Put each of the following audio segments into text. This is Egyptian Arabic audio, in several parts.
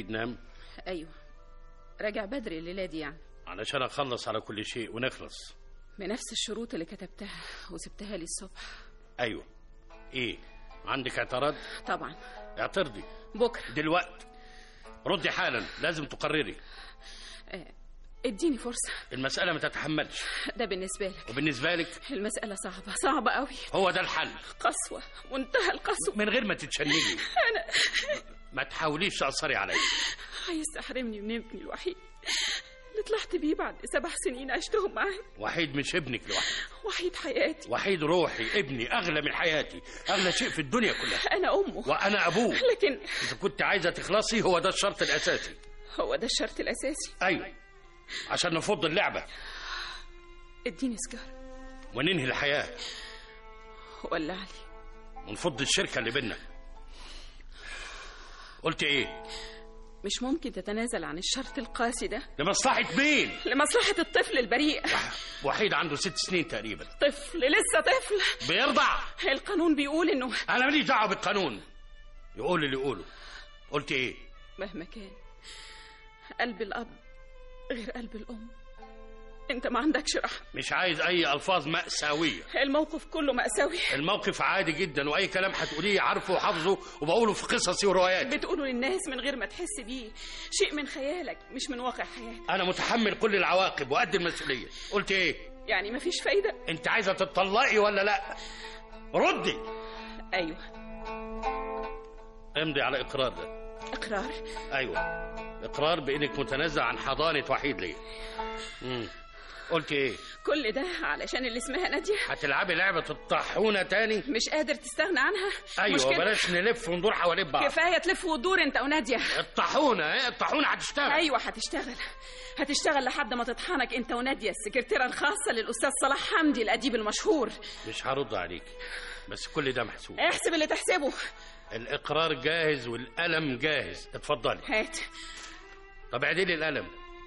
وحيد نام ايوه راجع بدري الليله دي يعني علشان اخلص على كل شيء ونخلص بنفس الشروط اللي كتبتها وسبتها لي الصبح ايوه ايه عندك اعتراض طبعا اعترضي بكره دلوقتي ردي حالا لازم تقرري آه، اديني فرصه المسألة ما تتحملش ده بالنسبه لك وبالنسبة لك المساله صعبه صعبه قوي هو ده الحل قسوه منتهى القسوه من غير ما تتشنجي انا ما تحاوليش تأثري عليا عايز تحرمني من ابني الوحيد اللي طلعت بيه بعد سبع سنين عشتهم معاه وحيد مش ابنك لوحدك وحيد حياتي وحيد روحي ابني أغلى من حياتي أغلى شيء في الدنيا كلها انا امه وأنا أبوه لكن إذا كنت عايزة تخلصي هو ده الشرط الأساسي هو ده الشرط الاساسي أيوه عشان نفض اللعبة اديني سجاره وننهي الحياة ولع لي ونفض الشركة اللي بينا قلت إيه مش ممكن تتنازل عن الشرط القاسي ده لمصلحة مين لمصلحة الطفل البريء وحيد عنده ست سنين تقريبا طفل لسه طفل بيرضع القانون بيقول انه انا ماليش دعوه بالقانون يقول اللي يقوله قلت ايه مهما كان قلب الاب غير قلب الام انت ما عندكش رحمه مش عايز اي الفاظ مأساويه الموقف كله مأساوي الموقف عادي جدا واي كلام هتقوليه عارفه وحافظه وبقوله في قصصي ورواياتي بتقوله للناس من غير ما تحس بيه شيء من خيالك مش من واقع حياتك انا متحمل كل العواقب وقد المسؤوليه قلت ايه يعني مفيش فايدة انت عايزه تتطلقي ولا لا ردي ايوه امضي على اقرار ده اقرار ايوه اقرار بانك متنازع عن حضانه وحيد ليا امم قلت ايه كل ده علشان اللي اسمها نادية هتلعبي لعبه الطاحونه تاني مش قادر تستغنى عنها مش ايوه كده؟ بلاش نلف وندور حوالين بعض كفاية تلف وتدور انت ونادية الطاحونه ايه الطاحونه هتشتغل ايوه هتشتغل هتشتغل لحد ما تطحنك انت ونادية السكرتيرة الخاصة للاستاذ صلاح حمدي الاديب المشهور مش هرد عليك بس كل ده محسوب احسب اللي تحسبه الاقرار جاهز والقلم جاهز اتفضلي هات طب اعدلي القلم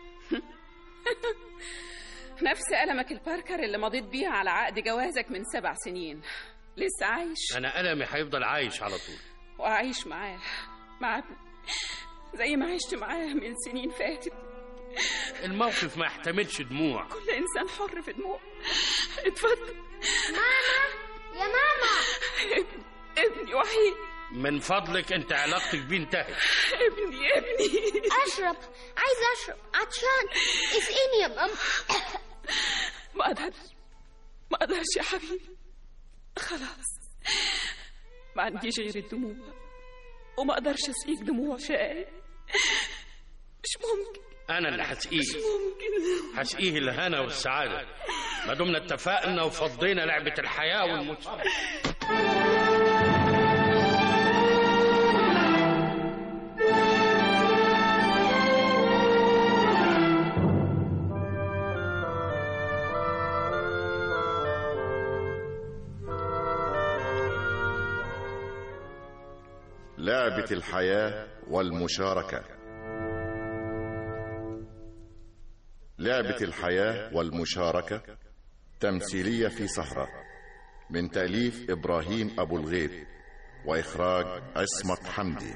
نفس قلمك الباركر اللي مضيت بيه على عقد جوازك من سبع سنين لسه عايش انا قلمي هيفضل عايش على طول وأعيش معاه مع ابني زي ما عشت معاه من سنين فاتت الموقف ما يحتملش دموع كل إنسان حر في دموع اتفضل ماما يا ماما ابني ابني وحيد من فضلك انت علاقتك بيه انتهت ابني ابني اشرب عايز اشرب عطشان اسقيني يا ماما ما أقدرش ما أقدرش يا حبيبي خلاص ما عنديش غير الدموع وما أقدرش أسقيك دموع شقاء مش ممكن انا اللي هسقيه ممكن هسقيه الهنا والسعاده ما دمنا اتفقنا وفضينا لعبه الحياه والمساعده لعبة الحياة والمشاركة لعبة الحياة والمشاركة تمثيلية في سهرة من تأليف إبراهيم أبو الغيط وإخراج عصمت حمدي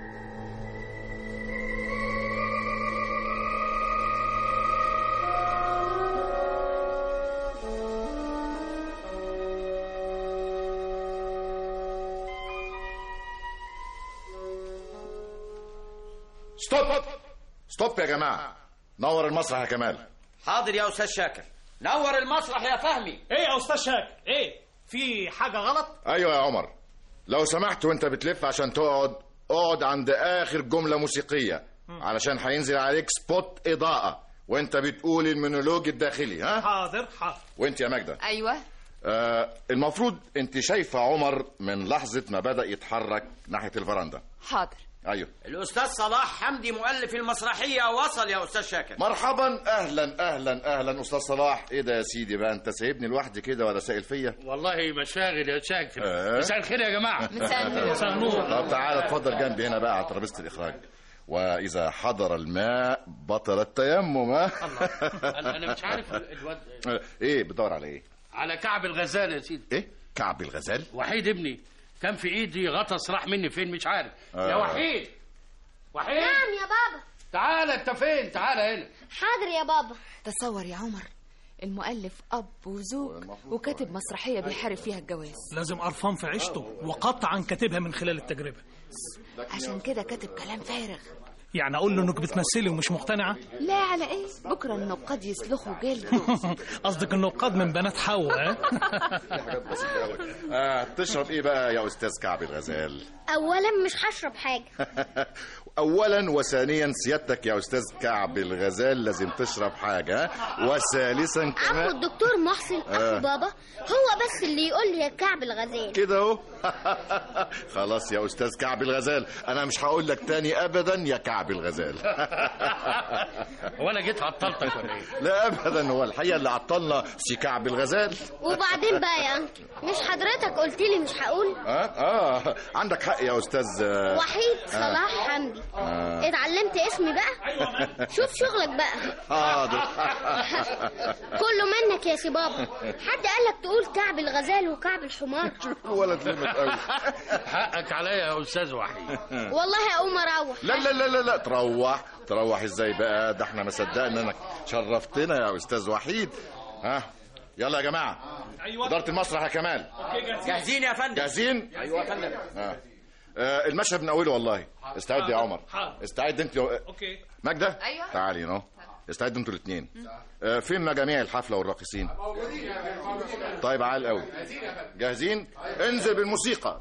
ستوب ستوب يا جماعة نور المسرح يا كمال حاضر يا استاذ شاكر نور المسرح يا فهمي ايه يا استاذ شاكر ايه في حاجه غلط ايوه يا عمر لو سمحت وانت بتلف عشان تقعد اقعد عند اخر جمله موسيقيه علشان هينزل عليك سبوت اضاءه وانت بتقول المونولوج الداخلي ها حاضر حاضر وانت يا ماجده ايوه آه المفروض انت شايفه عمر من لحظه ما بدا يتحرك ناحيه الفرندا حاضر ايوه الاستاذ صلاح حمدي مؤلف المسرحيه وصل يا استاذ شاكر مرحبا اهلا اهلا اهلا استاذ صلاح ايه ده يا سيدي بقى انت سايبني لوحدي كده ولا سائل فيا والله مشاغل يا شاكر آه. مساء الخير يا جماعه مساء النور مساء النور طب تعالى اتفضل جنبي هنا بقى على ترابيزه الاخراج واذا حضر الماء بطل التيمم ها انا أنا مش عارف الواد ايه بتدور على ايه على كعب الغزال يا سيدي ايه كعب الغزال وحيد ابني كان في ايدي غطس راح مني فين مش عارف يا آه. وحيد وحيد نعم يا بابا تعال انت فين تعال هنا حاضر يا بابا تصور يا عمر المؤلف أب وزوج وكاتب مسرحية بيحارب فيها الجواز لازم قرفان في عيشته وقطعا كاتبها من خلال التجربة عشان كده كاتب كلام فارغ يعني أقول له إنك بتمثلي ومش مقتنعة لا على إيه بكرة النقاد يسلخوا جلده قصدك النقاد من بنات حواء ها؟ حاجات بسيطة أوي. آه تشرب إيه بقى يا أستاذ كعب الغزال؟ اولا مش هشرب حاجه أولا وثانيا سيادتك يا أستاذ كعب الغزال لازم تشرب حاجة وثالثا اخو كمان الدكتور محسن اخو بابا هو بس اللي يقول لي يا كعب الغزال كده اهو خلاص يا أستاذ كعب الغزال أنا مش هقول لك تاني أبدا يا كعب الغزال هو انا جيت عطلتك ولا ايه لا أبدا هو الحقيقة اللي عطلنا سي كعب الغزال وبعدين بقى يا انكل مش حضرتك قلت لي مش هقول آه آه عندك حق يا أستاذ آه، وحيد صلاح حمدي اتعلمت اسمي بقى شوف شغلك بقى حاضر كله منك يا سي بابا حد قالك تقول كعب الغزال وكعب الحمار ولد لمت قوي حقك عليا يا استاذ وحيد والله اقوم اروح لا لا لا لا لا تروح تروح ازاي بقى ده احنا ما صدقنا انك شرفتنا يا استاذ وحيد ها يلا يا جماعه أيوة. اداره المسرح يا كمال جاهزين يا فندم جاهزين ايوه يا فندم آه. آه المشهد من اوله والله استعد يا عمر حاضر. استعد انت أوكي ماجده أيوة. تعالي نو استعدوا انتوا الاثنين آه فين مجاميع الحفله والراقصين طيب عال قوي جاهزين انزل بالموسيقى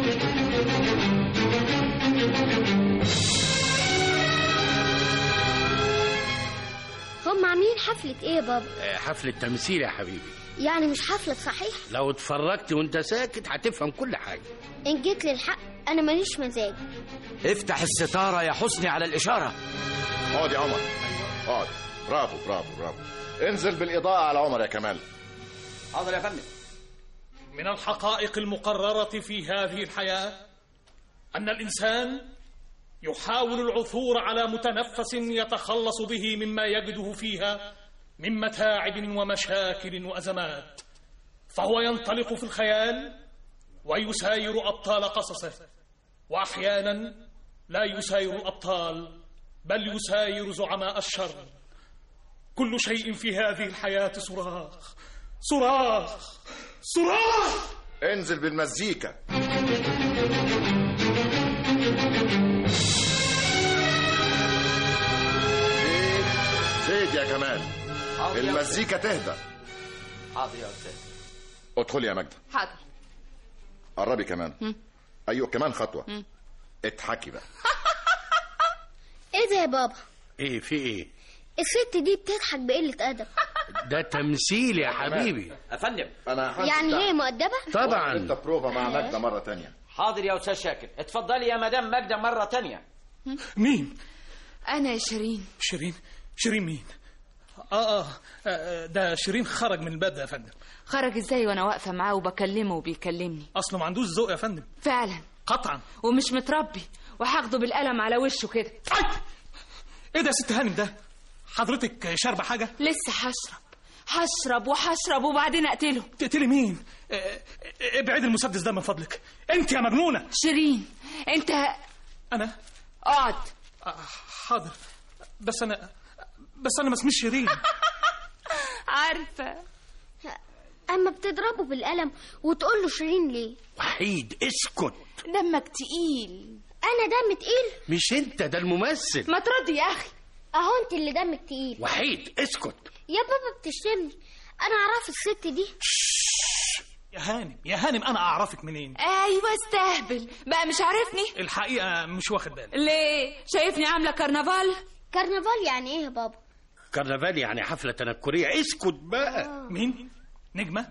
هم عاملين حفلة ايه يا بابا آه، حفلة تمثيل يا حبيبي يعني مش حفلة صحيح لو اتفرجت وانت ساكت هتفهم كل حاجة ان جيت للحق انا ماليش مزاج افتح الستارة يا حسني على الإشارة اقعد يا عمر اقعد برافو برافو برافو انزل بالاضاءه على عمر يا كمال حاضر يا فندم من الحقائق المقررة في هذه الحياة أن الإنسان يحاول العثور على متنفس يتخلص به مما يجده فيها من متاعب ومشاكل وأزمات فهو ينطلق في الخيال ويساير أبطال قصصه وأحيانا لا يساير الأبطال بل يساير زعماء الشر كل شيء في هذه الحياة صراخ صراخ صراخ انزل بالمزيكا زيد زيد يا كمال حاضر يا المزيكا تهدى أستاذ. حاضر يا أستاذ ادخلي يا ماجدة حاضر قربي كمان ايوه كمان خطوة اضحكي بقى ايه ده يا بابا ايه في ايه الست دي بتضحك بقلة ادب ده تمثيل يا حبيبي يا فندم انا حاسس يعني هي مؤدبة انت طبعا بروفا مع ماجدة مرة تانية حاضر يا أستاذ شاكر اتفضلي يا مدام ماجدة مرة تانية مين أنا يا شيرين شيرين شيرين مين آه, آه, آه ده شيرين خرج من الباب ده يا فندم خرج إزاي وأنا واقفة معاه وبكلمه وبيكلمني أصله ما عندوش ذوق يا فندم فعلا قطعا ومش متربي وهاخده بالقلم على وشه كده أي! إيه ده يا ست هانم ده حضرتك شاربة حاجة لسه هشرب هشرب وهشرب وبعدين أقتله تقتلي مين آه، آه، ابعد المسدس ده من فضلك انت يا مجنونة شيرين أنت أنا اقعد آه، حاضر بس أنا بس أنا ما اسميش شيرين عارفة اما بتضربه بالقلم وتقول له شيرين ليه وحيد اسكت دمك تقيل انا دم تقيل مش انت ده الممثل ما ترد يا أخي اهو انت اللي دمك تقيل وحيد اسكت يا بابا بتشتمني انا اعرف الست دي يا هانم يا هانم أنا أعرفك منين أيوة استهبل بقى مش عارفني الحقيقة مش واخد بالي ليه شايفني عاملة كرنفال كرنفال يعني ايه يا بابا كرنفال يعني حفلة تنكرية اسكت بقى مين نجمة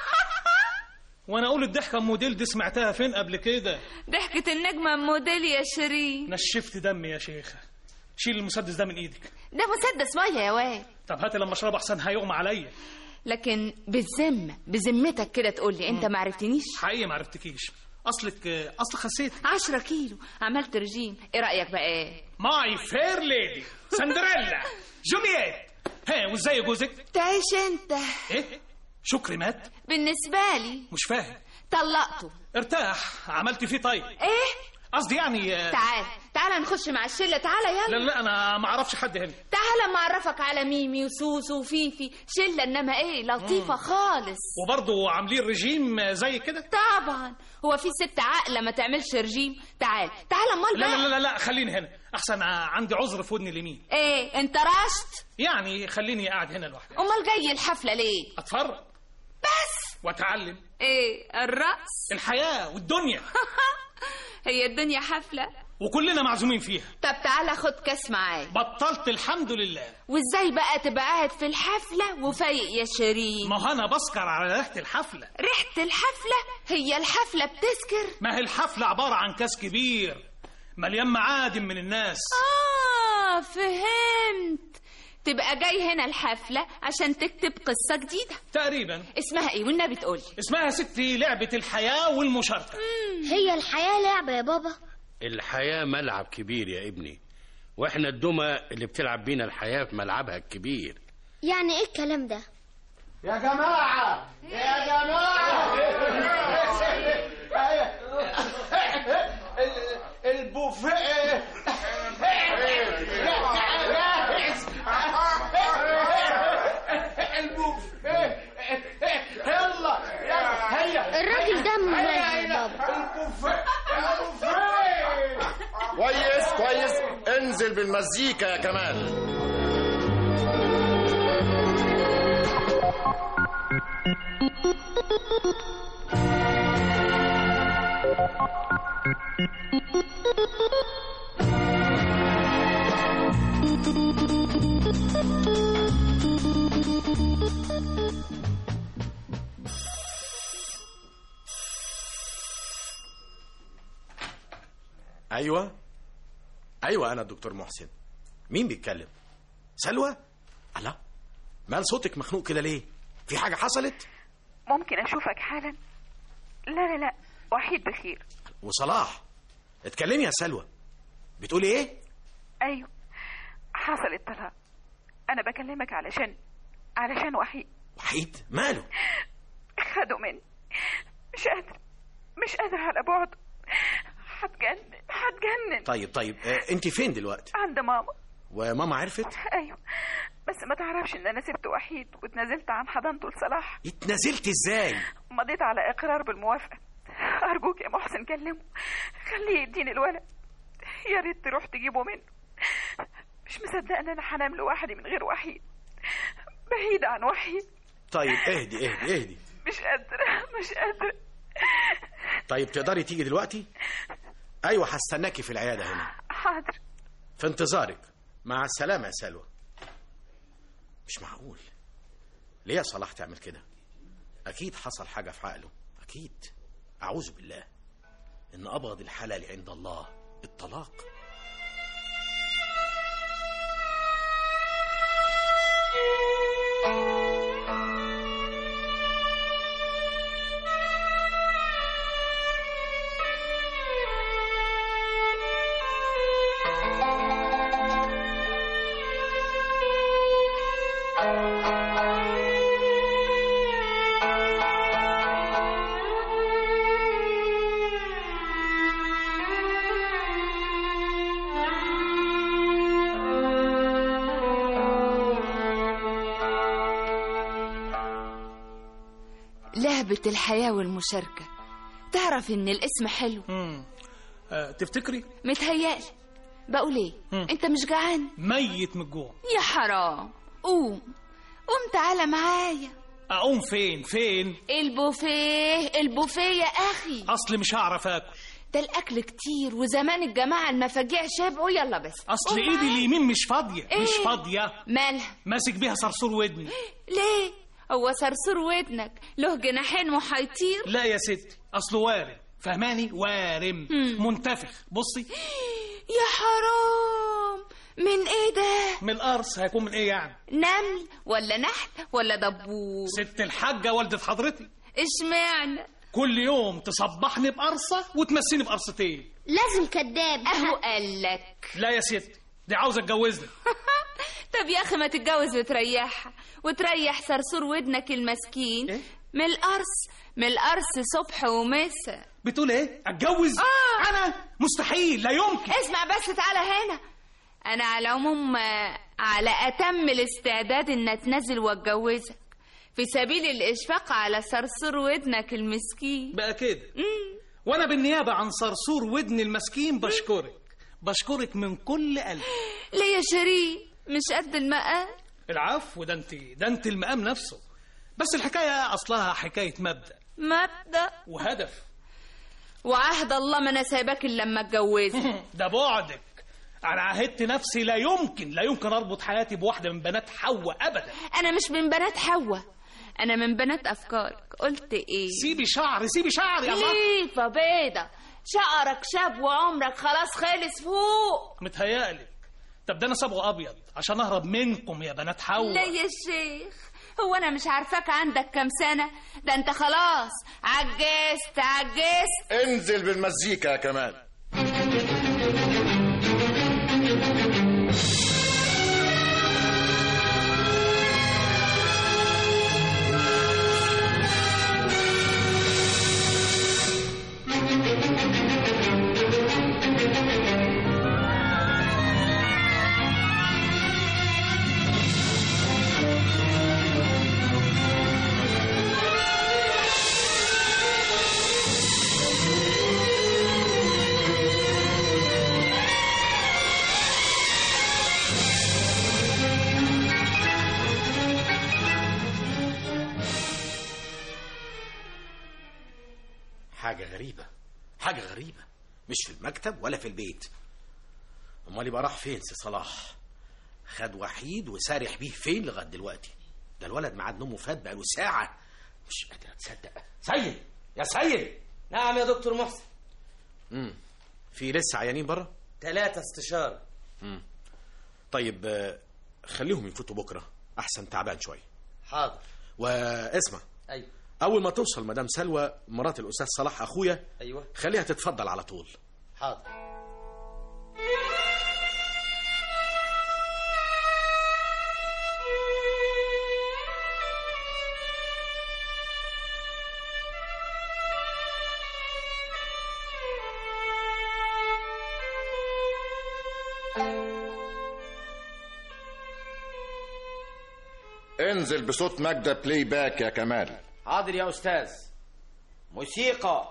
وانا اقول الضحكه ام موديل دي سمعتها فين قبل كده ضحكة النجمة موديل يا شيرين نشفت دمي يا شيخه شيل المسدس ده من ايدك ده مسدس مية يا واد طب هاتي لما اشرب احسن هيغمى عليا لكن بالذمة بذمتك كده تقول لي انت ما عرفتنيش حقيقي ما عرفتكيش اصلك اصل خسيت عشرة كيلو عملت رجيم ايه رأيك بقى ايه ماي فير ليدي سندريلا جولييت ها وازاي جوزك تعيش انت ايه شكري مات بالنسبة لي مش فاهم طلقته ارتاح عملت فيه طيب ايه قصدي يعني آه، تعال تعال نخش مع الشله تعال لا يلا لا انا ما اعرفش حد هنا تعال ما اعرفك على ميمي وسوسو وفيفي شله انما ايه لطيفه خالص وبرضه عاملين رجيم آه، زي كده طبعا هو في ست عاقله ما تعملش رجيم تعال تعال امال لا بقى لا لا لا خليني هنا احسن آه، عندي عذر في ودني اليمين ايه انت رشت يعني خليني قاعد هنا لوحدي امال جاي الحفله ليه اتفرج بس واتعلم ايه الرقص الحياه والدنيا هي الدنيا حفله وكلنا معزومين فيها طب تعالى خد كاس معايا بطلت الحمد لله وازاي بقى تبقى قاعد في الحفله وفايق يا شيرين ما هو انا بسكر على ريحه الحفله ريحه الحفله هي الحفله بتسكر ما هي الحفله عباره عن كاس كبير مليان معادن من الناس اه فهمت تبقى جاي هنا الحفله عشان تكتب قصه جديده تقريبا اسمها ايه والنبي تقولي اسمها يا ستي لعبه الحياه والمشاركه هي الحياة لعبة يا بابا الحياة ملعب كبير يا ابني واحنا الدمى اللي بتلعب بينا الحياة في ملعبها الكبير يعني ايه الكلام ده يا جماعة يا جماعة ال- البوفيه جاهز البوفيه يلا يلا هيا الراجل ده مميز يا بابا البوفيه البوفيه كويس كويس انزل بالمزيكا يا كمال ايوه ايوه انا الدكتور محسن مين بيتكلم سلوى الله مال صوتك مخنوق كده ليه في حاجه حصلت ممكن أشوفك حالا لا لا لا وحيد بخير وصلاح اتكلمي يا سلوى بتقولي ايه أيوه حصل الطلاق أنا بكلمك علشان علشان وحيد وحيد ماله خدوا مني مش قادر مش قادر على بعده هتجنن هتجنن طيب طيب اه انت فين دلوقتي عند ماما وماما عرفت أيوه بس ما تعرفش إن أنا سبت وحيد واتنازلت عن حضانته لصلاح اتنازلت ازاي مضيت على إقرار بالموافقة أرجوك يا محسن كلمه خليه يديني الولد يا ريت تروح تجيبه منه مش مصدقة إن أنا هنام لوحدي من غير وحيد بعيد عن وحيد طيب اهدي اهدي اهدي مش قادرة مش قادرة طيب تقدري تيجي دلوقتي ايوه هستناكي في العياده هنا حاضر في انتظارك مع السلامه يا سلوى مش معقول ليه يا صلاح تعمل كده اكيد حصل حاجه في عقله اكيد اعوذ بالله ان ابغض الحلال عند الله الطلاق لعبة الحياة والمشاركة تعرف ان الاسم حلو مم. آه، تفتكري متهيألي بقول ايه مم. انت مش جعان ميت من الجوع يا حرام قوم قوم تعالى معايا اقوم فين فين البوفيه البوفيه يا اخي اصل مش هعرف اكل ده الاكل كتير وزمان الجماعه المفاجيع شبعوا يلا بس اصل قوم ايدي معايا. اليمين مش فاضيه مش إيه؟ فاضيه مالها ماسك بيها صرصور ودني ليه هو صرصور ودنك له جناحين وهيطير لا يا ستي اصله وارم فهماني وارم مم. منتفخ بصي يا حرام من ايه ده من القرص هيكون من ايه يعني نمل ولا نحل ولا دبور ست الحاجه والده حضرتك اشمعنى كل يوم تصبحني بقرصه وتمسيني بقرصتين لازم كذاب اهو قالك لا يا ستي دي عاوزه اتجوزني طب يا اخي ما تتجوز وتريحها وتريح صرصور ودنك المسكين إيه؟ من القرص من القرص صبح ومسا بتقول ايه اتجوز آه. انا مستحيل لا يمكن اسمع بس تعالى هنا انا على العموم آه، على اتم الاستعداد ان اتنازل واتجوزك في سبيل الاشفاق على صرصور ودنك المسكين بقى كده وانا بالنيابه عن صرصور ودن المسكين بشكرك بشكرك من كل قلبي ليه يا شريك مش قد المقام العفو ده انت ده انت المقام نفسه بس الحكايه اصلها حكايه مبدا مبدا وهدف وعهد الله ما انا سايباك الا لما اتجوزك ده بعدك انا عهدت نفسي لا يمكن لا يمكن اربط حياتي بواحده من بنات حواء ابدا انا مش من بنات حواء انا من بنات افكارك قلت ايه سيبي شعري سيبي شعري يا الله ليفة بيضة شعرك شاب وعمرك خلاص خالص فوق متهيألك طب ده انا صبغه ابيض عشان اهرب منكم يا بنات حواء لا يا شيخ هو انا مش عارفاك عندك كام سنة ده انت خلاص عجزت عجزت انزل بالمزيكا يا كمال حاجة غريبة حاجة غريبة مش في المكتب ولا في البيت امال يبقى راح فين سي صلاح خد وحيد وسارح بيه فين لغايه دلوقتي ده الولد ميعاد نومه فات بقاله ساعة مش قادر اتصدق سيد يا سيد نعم يا دكتور محسن امم في لسه عيانين بره ثلاثة استشارة امم طيب آه، خليهم يفوتوا بكره احسن تعبان شويه حاضر واسمع ايوه اول ما توصل مدام سلوى مرات الاستاذ صلاح اخويا ايوه خليها تتفضل على طول حاضر انزل بصوت ماجدة بلاي باك يا كمال حاضر يا استاذ موسيقى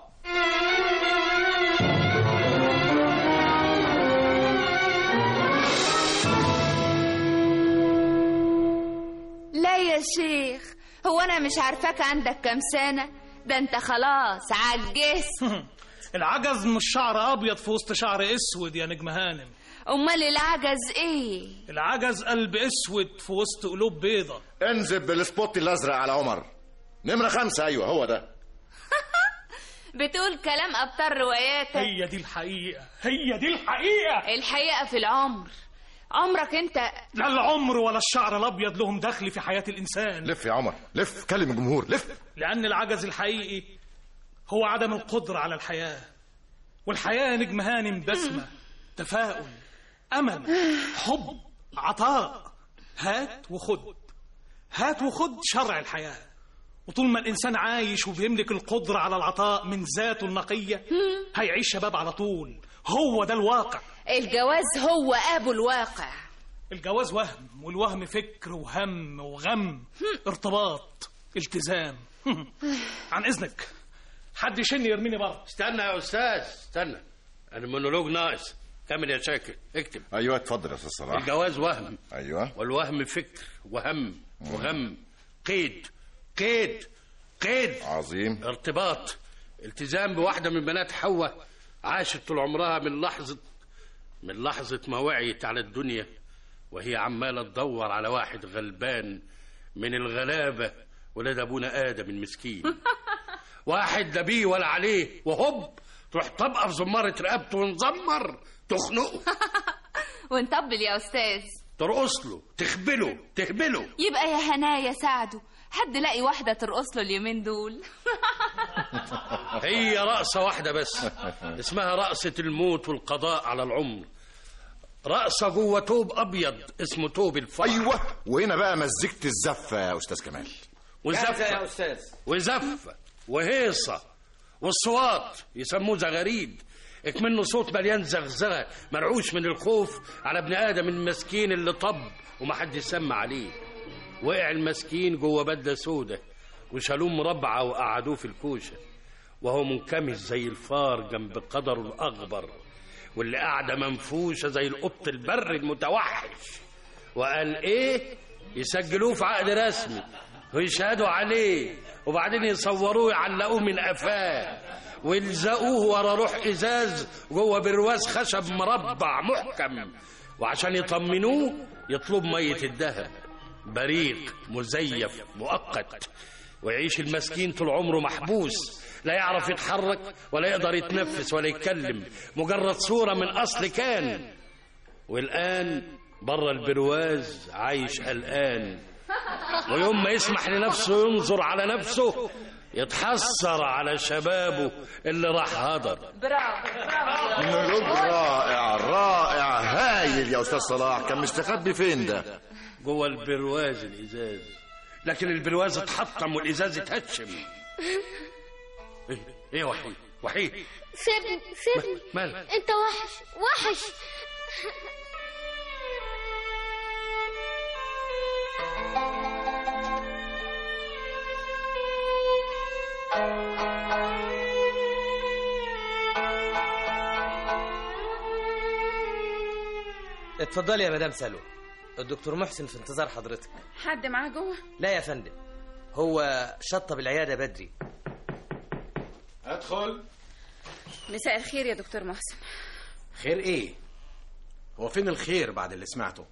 لا يا شيخ هو انا مش عارفاك عندك كام سنة ده انت خلاص عجزت العجز مش شعر ابيض في وسط شعر اسود يا نجم هانم امال العجز ايه العجز قلب اسود في وسط قلوب بيضة انزل بالسبوت الازرق على عمر نمرة خمسة ايوه هو ده بتقول كلام ابطال رواياتك هي دي الحقيقة هي دي الحقيقة الحقيقة في العمر عمرك انت لا العمر ولا الشعر الابيض لهم دخل في حياة الانسان لف يا عمر لف كلم الجمهور لف لان العجز الحقيقي هو عدم القدرة على الحياة والحياة يا نجم هانم بسمة تفاؤل امل حب عطاء هات وخد هات وخد شرع الحياة وطول ما الإنسان عايش وبيملك القدرة على العطاء من ذاته النقية هيعيش شباب على طول هو ده الواقع الجواز هو ابو الواقع الجواز وهم والوهم فكر وهم وغم ارتباط التزام عن إذنك حد يشن يرميني بره استنى يا استاذ استنى المونولوج ناقص كمل يا شاكر اكتب ايوه اتفضل يا استاذ صلاح الجواز وهم ايوه والوهم فكر وهم وغم قيد قيد قيد عظيم ارتباط التزام بواحدة من بنات حواء عاشت طول عمرها من لحظة من لحظة ما وعيت على الدنيا وهي عمالة تدور على واحد غلبان من الغلابة ولاد أبونا آدم المسكين واحد لا بيه ولا عليه وهوب تروح طبقة في زمارة رقبته ونزمر تخنقه ونطبل يا استاذ ترقص له تخبله تهبله يبقى يا هنايا ساعده حد لاقي واحدة ترقص له اليومين دول هي رقصة واحدة بس اسمها رقصة الموت والقضاء على العمر رقصة جوه توب أبيض اسمه توب الفرح ايوه وهنا بقى مزيكة الزفة يا استاذ كمال جاهزة يا وزفة استاذ وزفة وهيصة والصوات يسموه زغاريد اكمنه صوت مليان زغزغه مرعوش من الخوف على ابن ادم المسكين اللي طب ومحد سمع عليه وقع المسكين جوه بدله سودة وشالوه مربعه وقعدوه في الكوشه وهو منكمش زي الفار جنب قدره الاخضر واللي قاعده منفوشه زي القط البر المتوحش وقال ايه يسجلوه في عقد رسمي ويشهدوا عليه وبعدين يصوروه يعلقوه من قفاه ويلزقوه ورا روح ازاز جوه برواز خشب مربع محكم وعشان يطمنوه يطلب ميه الدهب بريق مزيف مؤقت ويعيش المسكين طول عمره محبوس لا يعرف يتحرك ولا يقدر يتنفس ولا يتكلم مجرد صورة من أصل كان والآن بره البرواز عايش قلقان ويوم ما يسمح لنفسه ينظر على نفسه يتحسر على شبابه اللي راح هدر برافو مونولوج رائع رائع هايل يا استاذ صلاح كان مستخبي فين ده جوه البرواز الازاز لكن البرواز اتحطم والازاز اتهشم ايه ايه وحيد وحيد سيبني سيبني مالك انت وحش وحش اتفضلي يا مدام سلوى الدكتور محسن في انتظار حضرتك حد معاه جوه لا يا فندم هو شطب العيادة بدري ادخل مساء الخير يا دكتور محسن خير ايه هو فين الخير بعد اللي سمعته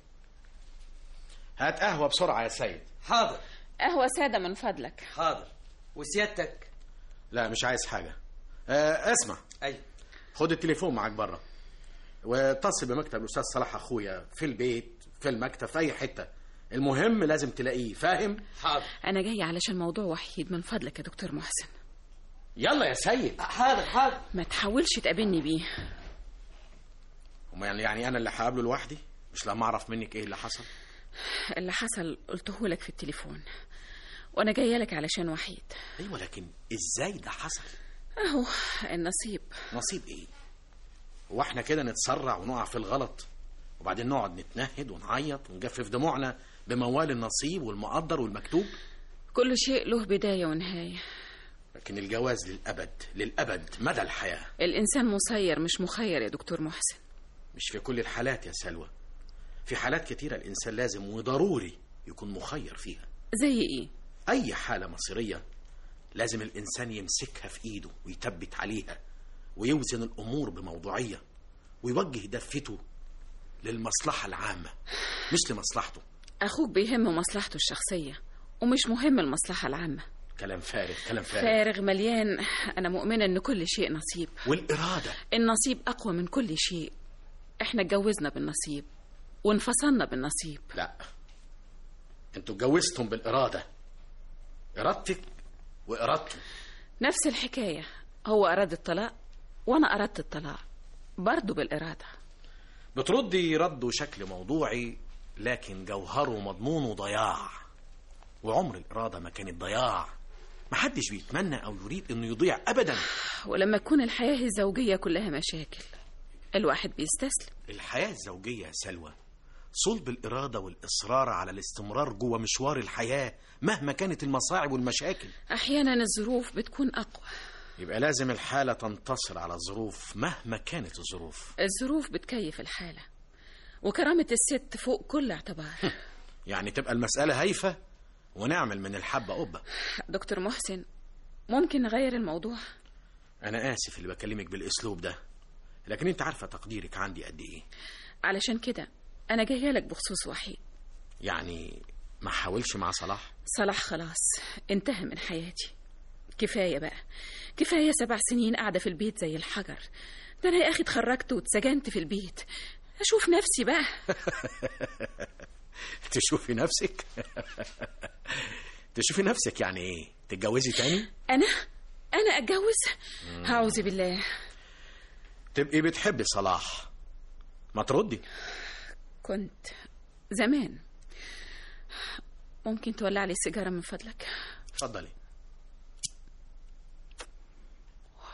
هات قهوة بسرعة يا سيد حاضر قهوة سادة من فضلك حاضر وسيادتك لا مش عايز حاجة آه اسمع ايوه خد التليفون معاك بره واتصل بمكتب الاستاذ صلاح اخويا في البيت في المكتب في اي حته المهم لازم تلاقيه فاهم حاضر أنا جاية علشان موضوع وحيد من فضلك يا دكتور محسن يلا يا سيد حاضر حاضر ما تحاولش تقابلني بيه وما يعني يعني انا اللي هقابله لوحدي مش لما اعرف منك ايه اللي حصل اللي حصل قلته لك في التليفون وأنا جاية لك علشان وحيد ايوه لكن ازاي ده حصل أهو النصيب نصيب ايه هو احنا كده نتسرع ونقع في الغلط وبعدين نقعد نتنهد ونعيط ونجفف دموعنا بموال النصيب والمقدر والمكتوب كل شيء له بداية ونهاية لكن الجواز للأبد للأبد مدى الحياة الإنسان مسير مش مخير يا دكتور محسن مش في كل الحالات يا سلوى في حالات كتيرة الإنسان لازم وضروري يكون مخير فيها زي إيه؟ أي حالة مصيرية لازم الإنسان يمسكها في إيده ويثبت عليها ويوزن الأمور بموضوعية ويوجه دفته للمصلحة العامة مش لمصلحته أخوك بيهم مصلحته الشخصية ومش مهم المصلحة العامة كلام فارغ كلام فارغ فارغ مليان أنا مؤمنة إن كل شيء نصيب والإرادة النصيب أقوى من كل شيء إحنا اتجوزنا بالنصيب وانفصلنا بالنصيب لا انتوا اتجوزتم بالإرادة إرادتك وإرادته نفس الحكاية هو أراد الطلاق وأنا أردت الطلاق برضه بالإرادة بتردي رد شكل موضوعي لكن جوهره مضمونه ضياع وعمر الإرادة ما كانت ضياع محدش بيتمنى أو يريد إنه يضيع أبدا ولما تكون الحياة الزوجية كلها مشاكل الواحد بيستسلم الحياة الزوجية يا سلوى صلب الإرادة والإصرار على الاستمرار جوه مشوار الحياة مهما كانت المصاعب والمشاكل أحيانا الظروف بتكون أقوى يبقى لازم الحالة تنتصر على الظروف مهما كانت الظروف الظروف بتكيف الحالة وكرامة الست فوق كل اعتبار يعني تبقى المسألة هايفة ونعمل من الحبة قبة دكتور محسن ممكن نغير الموضوع أنا آسف اللي بكلمك بالأسلوب ده لكن أنت عارفة تقديرك عندي قد إيه علشان كده أنا جاية لك بخصوص وحيد يعني ما حاولش مع صلاح صلاح خلاص انتهى من حياتي كفاية بقى كفاية سبع سنين قاعدة في البيت زي الحجر ده أنا يا أخي اتخرجت واتسجنت في البيت أشوف نفسي بقى تشوفي نفسك تشوفي نفسك يعني ايه تتجوزي تاني أنا أنا أتجوز أعوذ بالله تبقي بتحبي صلاح ما تردي كنت زمان ممكن تولع لي السيجارة من فضلك اتفضلي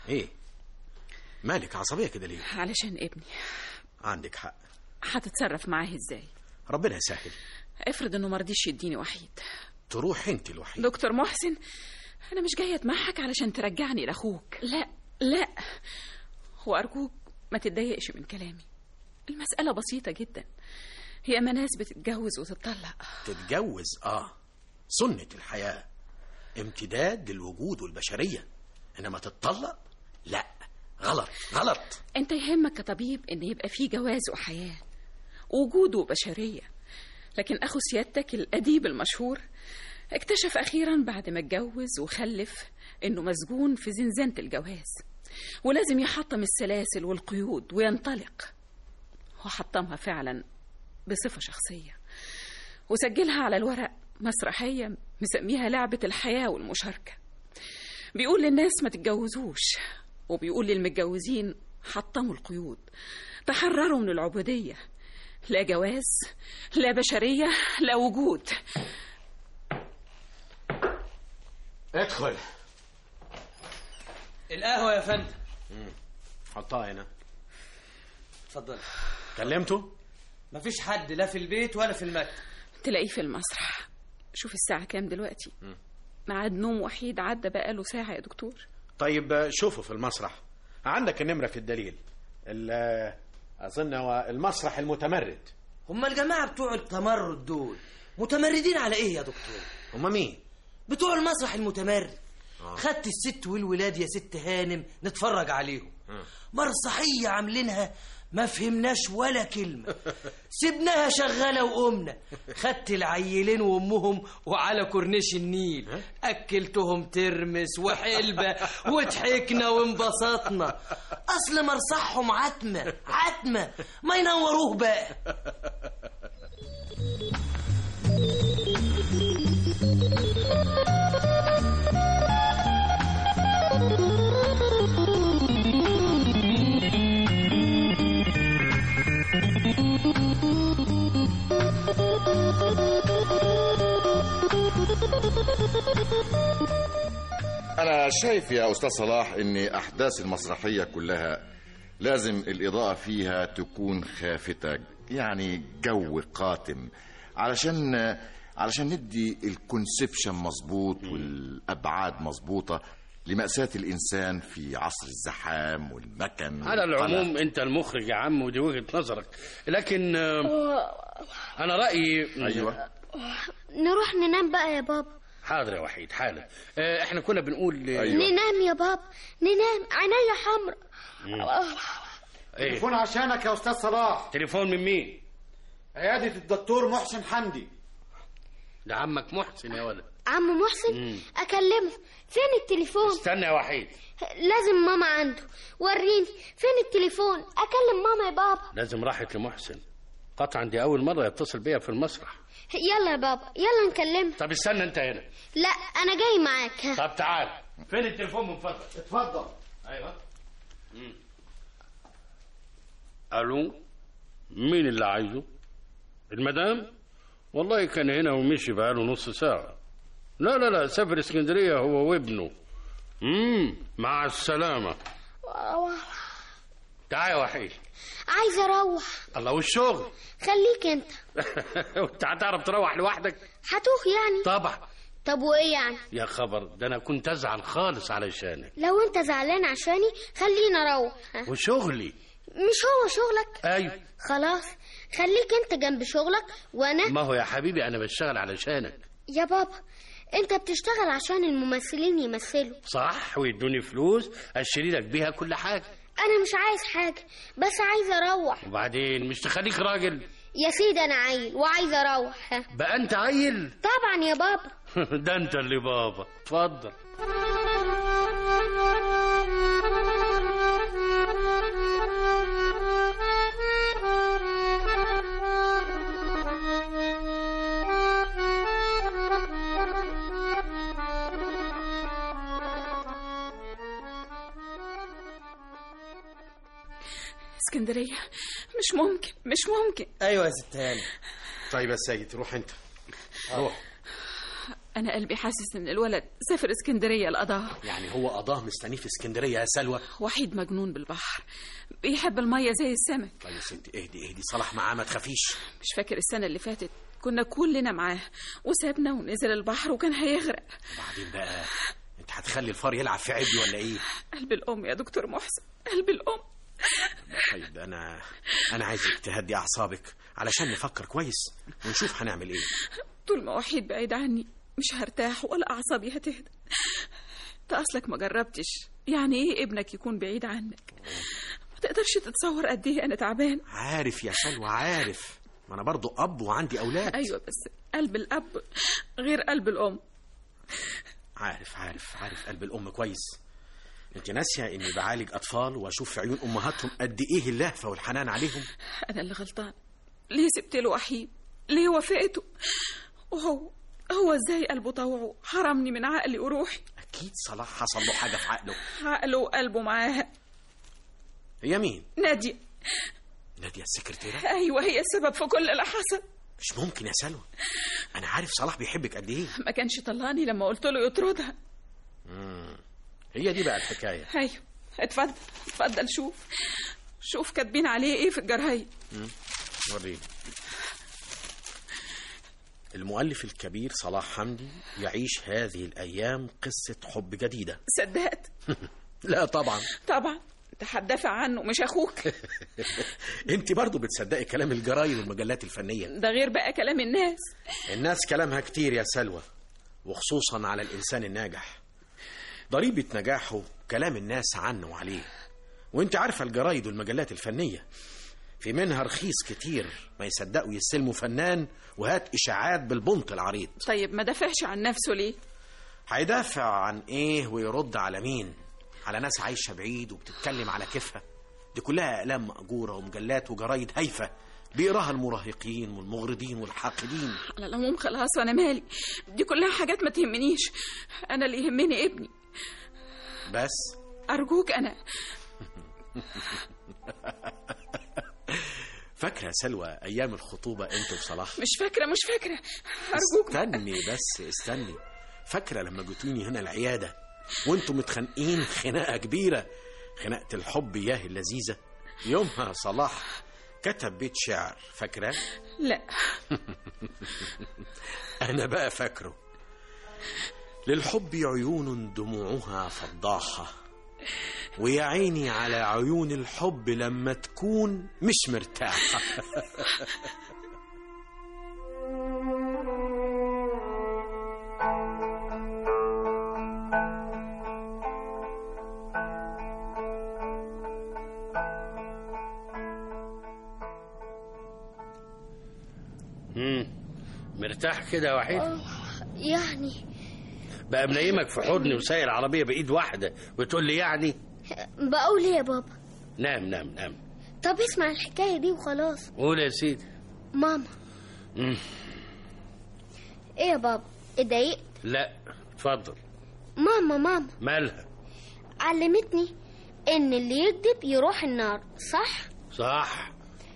ايه مالك عصبيه كده ليه علشان ابني عندك حق هتتصرف معاه ازاي ربنا يسهل افرض انه مرضيش يديني وحيد تروح انت الوحيد دكتور محسن انا مش جايه اتمحك علشان ترجعني لاخوك لا لا وارجوك ما تتضايقش من كلامي المساله بسيطه جدا هي ما ناس بتتجوز وتتطلق تتجوز اه سنه الحياه امتداد للوجود والبشريه انما تتطلق لا غلط غلط انت يهمك كطبيب ان يبقى فيه جواز وحياه وجود وبشريه لكن اخو سيادتك الاديب المشهور اكتشف اخيرا بعد ما اتجوز وخلف انه مسجون في زنزانه الجواز ولازم يحطم السلاسل والقيود وينطلق وحطمها فعلا بصفه شخصيه وسجلها على الورق مسرحيه مسميها لعبه الحياه والمشاركه بيقول للناس ما تتجوزوش وبيقول للمتجوزين حطموا القيود تحرروا من العبوديه لا جواز لا بشريه لا وجود ادخل القهوة يا فندم حطها هنا اتفضل كلمته مفيش حد لا في البيت ولا في المكتب تلاقيه في المسرح شوف الساعة كام دلوقتي ميعاد نوم وحيد عدى بقاله ساعة يا دكتور طيب آه، شوفه في المسرح عندك النمره في الدليل ال- آه، اظن هو المسرح المتمرد هما الجماعة بتوع التمرد دول متمردين على ايه يا دكتور هما مين بتوع المسرح المتمرد آه. خدت الست والولاد يا ست هانم نتفرج عليهم مسرحية عاملينها ما فهمناش ولا كلمة سيبناها شغالة وقمنا خدت العيلين وامهم وعلى كورنيش النيل اكلتهم ترمس وحلبة وضحكنا وانبسطنا اصل مرصحهم عتمة عتمة ما ينوروه بقى أنا شايف يا أستاذ صلاح إن أحداث المسرحية كلها لازم الإضاءة فيها تكون خافتة يعني جو قاتم علشان علشان ندي الكونسبشن مظبوط والأبعاد مظبوطة لمأساة الإنسان في عصر الزحام والمكن على والقلق. العموم انت المخرج يا عم ودي وجهة نظرك لكن آه، انا رأيي أيوة نروح ننام بقى يا بابا حاضر يا وحيد حالا آه، احنا كنا بنقول ننام يا بابا ننام عينيا حمرا ايه تليفون عشانك يا استاذ صلاح تليفون من مين عيادة الدكتور محسن حمدي ده عمك محسن يا ولد عم محسن مم. اكلمه فين التليفون استنى يا وحيد لازم ماما عنده وريني فين التليفون اكلم ماما يا بابا لازم راحت لمحسن قطعا دي اول مرة يتصل بيا في المسرح يلا يا بابا يلا نكلمه طب استنى انت هنا لا انا جاي معاك ها. طب تعال فين التليفون من فضلك اتفضل ايوه مم. الو مين اللي عايزه المدام والله كان هنا ومشي بقاله نص ساعة لا لا لا سافر اسكندرية هو وابنه امم مع السلامة تعال يا وحيد عايزه اروح الله والشغل خليك انت انت هتعرف تروح لوحدك هتوه يعني طبعا طب وايه يعني يا خبر ده انا كنت ازعل خالص علشانك لو انت زعلان عشاني خليني اروح ها. وشغلي مش هو شغلك ايوه خلاص خليك انت جنب شغلك وانا ما هو يا حبيبي انا بشتغل علشانك يا بابا انت بتشتغل عشان الممثلين يمثلوا صح ويدوني فلوس اشتري لك بيها كل حاجه انا مش عايز حاجه بس عايز اروح وبعدين مش تخليك راجل يا سيدي انا عيل وعايز اروح ها. بقى انت عيل طبعا يا بابا ده انت اللي بابا اتفضل اسكندرية مش ممكن مش ممكن ايوه يا ست هانم طيب يا سيد روح انت روح انا قلبي حاسس ان الولد سافر اسكندريه القضاء يعني هو قضاه مستنيه في اسكندريه يا سلوى وحيد مجنون بالبحر بيحب الميه زي السمك طيب يا ستي اهدي اهدي صلاح معاه ما تخافيش مش فاكر السنه اللي فاتت كنا كلنا معاه وسابنا ونزل البحر وكان هيغرق وبعدين بقى انت هتخلي الفار يلعب في عبي ولا ايه قلب الام يا دكتور محسن قلب الام طيب انا انا عايزك تهدي اعصابك علشان نفكر كويس ونشوف هنعمل ايه طول ما وحيد بعيد عني مش هرتاح ولا اعصابي هتهدى انت اصلك ما جربتش يعني ايه ابنك يكون بعيد عنك ما تقدرش تتصور قد ايه انا تعبان عارف يا سلوى عارف ما انا برضو اب وعندي اولاد ايوه بس قلب الاب غير قلب الام عارف عارف عارف قلب الام كويس انت ناسيه اني بعالج اطفال واشوف في عيون امهاتهم قد ايه اللهفه والحنان عليهم انا اللي غلطان ليه سبت له وحيد ليه وافقته وهو هو ازاي قلبه طوعه حرمني من عقلي وروحي اكيد صلاح حصل له حاجه في عقله عقله وقلبه معاها هي مين نادية ناديه السكرتيره ايوه هي السبب في كل اللي حصل مش ممكن يا سلوى انا عارف صلاح بيحبك قد ايه ما كانش طلعني لما قلت له يطردها مم. هي دي بقى الحكايه ايوه اتفضل اتفضل شوف شوف كاتبين عليه ايه في الجرايد مم. وريني المؤلف الكبير صلاح حمدي يعيش هذه الأيام قصة حب جديدة صدقت لا طبعا طبعا انت هتدافع عنه مش اخوك انت برضو بتصدقي كلام الجرايد والمجلات الفنية ده غير بقى كلام الناس الناس كلامها كتير يا سلوى وخصوصا على الإنسان الناجح ضريبة نجاحه كلام الناس عنه وعليه وانت عارفة الجرايد والمجلات الفنية في منها رخيص كتير ما يصدقوا يستلموا فنان وهات إشاعات بالبنط العريض طيب ما دافعش عن نفسه ليه هيدافع عن ايه ويرد على مين على ناس عايشة بعيد وبتتكلم على كيفها دي كلها أقلام مأجورة ومجلات وجرايد هايفة بيقراها المراهقين والمغرضين والحاقدين على العموم خلاص وانا مالي دي كلها حاجات ما تهمنيش انا اللي يهمني ابني بس ارجوك انا فاكرة يا سلوى أيام الخطوبة أنت وصلاح مش فاكره مش فاكره ارجوك استني بس استني فاكرة لما جيتوني هنا العيادة وانتم متخانقين خناقة كبيرة خناقة الحب ياه اللذيذة يومها صلاح كتب بيت شعر فاكرة؟ لا أنا بقى فاكره للحب عيون دموعها فضاحة ويا عيني على عيون الحب لما تكون مش مرتاحة مم. مرتاح كده يا وحيد يعني بقى منيمك في حضني وسايق العربية بإيد واحدة وتقول لي يعني بقول ايه يا بابا نام نام نام طب اسمع الحكاية دي وخلاص قول يا سيدي ماما مم. ايه يا بابا اتضايقت لا اتفضل ماما ماما مالها علمتني ان اللي يكذب يروح النار صح صح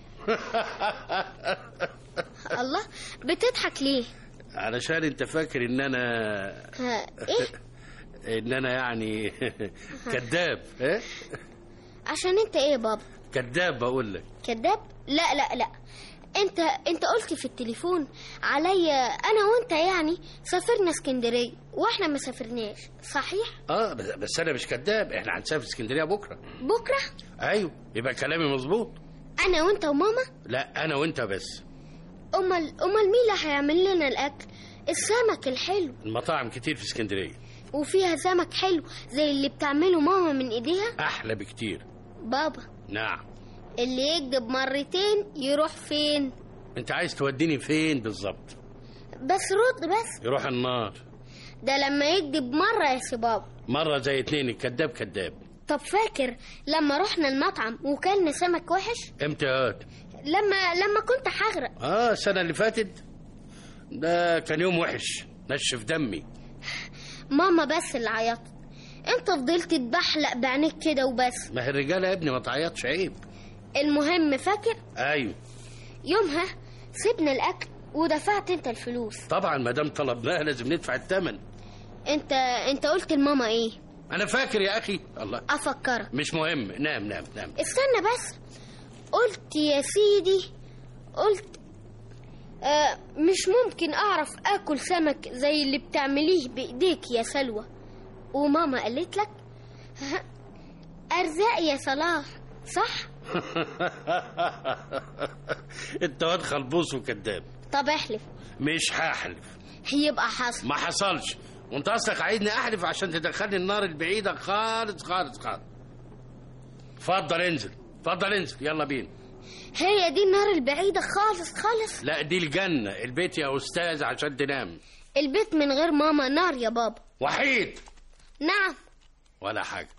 الله بتضحك ليه علشان انت فاكر ان انا ها ايه ان انا يعني كذاب ايه عشان انت ايه يا بابا كذاب بقول لك كذاب لا لا لا انت انت قلت في التليفون عليا انا وانت يعني سافرنا اسكندريه واحنا ما سافرناش صحيح اه بس, بس انا مش كذاب احنا هنسافر اسكندريه بكره بكره ايوه يبقى كلامي مظبوط انا وانت وماما لا انا وانت بس امال امال مين اللي هيعمل لنا الاكل السمك الحلو المطاعم كتير في اسكندريه وفيها سمك حلو زي اللي بتعمله ماما من ايديها احلى بكتير بابا نعم اللي يكذب مرتين يروح فين انت عايز توديني فين بالظبط بس رد بس يروح النار ده لما يكذب مرة يا سي بابا مره زي اتنين الكذاب كذاب طب فاكر لما رحنا المطعم وكلنا سمك وحش امتى يا لما لما كنت هغرق اه السنه اللي فاتت ده كان يوم وحش نشف دمي ماما بس اللي عيطت انت فضلت تبحلق بعينيك كده وبس ما هي الرجاله يا ابني ما تعيطش عيب المهم فاكر ايوه يومها سيبنا الاكل ودفعت انت الفلوس طبعا ما دام طلبناها لازم ندفع الثمن انت انت قلت لماما ايه انا فاكر يا اخي الله افكرك مش مهم نام نام نام استنى بس قلت يا سيدي قلت آه مش ممكن اعرف اكل سمك زي اللي بتعمليه بايديك يا سلوى وماما قالت لك ها، ارزاق يا صلاح صح انت واد خلبوس وكذاب طب احلف مش هحلف يبقى حصل ما حصلش وانت اصلك عايزني احلف عشان تدخلني النار البعيده خالص خالص خالص اتفضل انزل اتفضل انزل يلا بينا هي دي النار البعيدة خالص خالص لا دي الجنه البيت يا استاذ عشان تنام البيت من غير ماما نار يا بابا وحيد نعم ولا حاجه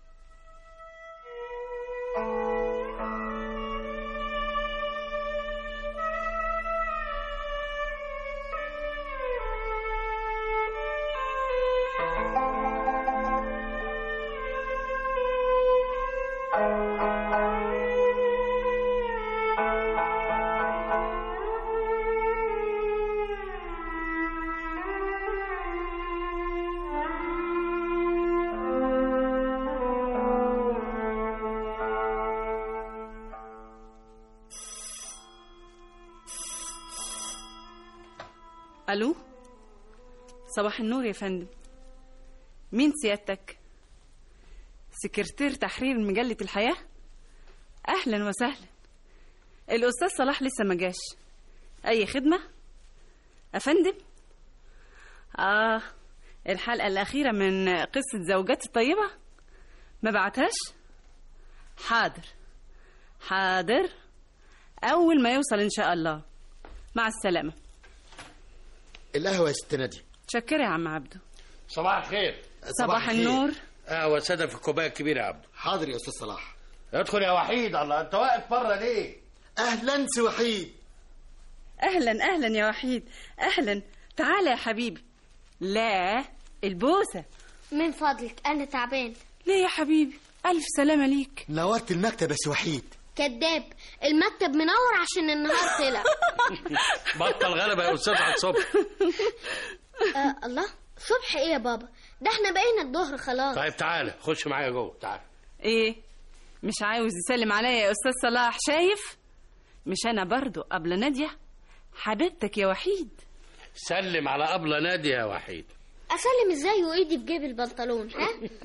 الو صباح النور يا فندم مين سيادتك سكرتير تحرير مجلة الحياة أهلا وسهلا الأستاذ صلاح لسه ما جاش أي خدمة أفندم آه الحلقة الأخيرة من قصة زوجات الطيبة ما بعتهاش حاضر حاضر أول ما يوصل إن شاء الله مع السلامة القهوة يا ست نادية شكرا يا عم عبده صباح الخير صباح النور قهوه ساده في الكوبايه الكبيره يا عبد حاضر يا أستاذ صلاح ادخل يا وحيد الله انت واقف بره ليه أهلا سي وحيد أهلا أهلا يا وحيد أهلا تعال يا حبيبي لا البوسة من فضلك انا تعبان ليه يا حبيبي ألف سلامة ليك نورت المكتب يا سي وحيد كذاب المكتب منور عشان النهار طلع بطل غلبه يا استاذ على الصبح آه الله صبح ايه يا بابا ده احنا بقينا الظهر خلاص طيب تعالى خش معايا جوه تعالى إيه مش عاوز يسلم عليا يا أستاذ صلاح شايف مش أنا برضو قبل نادية حبيبتك يا وحيد سلم على ابله ناديه يا وحيد اسلم ازاي وايدي في جيب البنطلون ها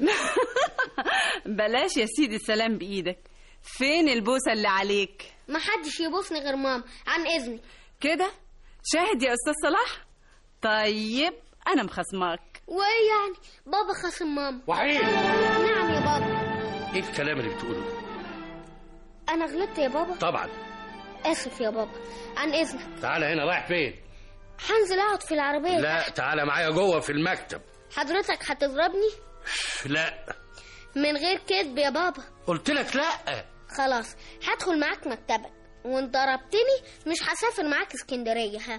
بلاش يا سيدي السلام بإيدك فين البوسة اللي عليك ما حدش يبوسني غير ماما عن اذنك كده شاهد يا أستاذ صلاح طيب أنا مخصماك وايه يعني بابا خاصم ماما وحيد نعم يا بابا ايه الكلام اللي بتقوله ده؟ انا غلطت يا بابا طبعا اسف يا بابا عن اذنك تعالى هنا رايح فين هنزل اقعد في العربيه لا تعالى معايا جوه في المكتب حضرتك هتضربني لا من غير كذب يا بابا قلت لك لا خلاص هدخل معاك مكتبك وان ضربتني مش هسافر معاك اسكندريه ها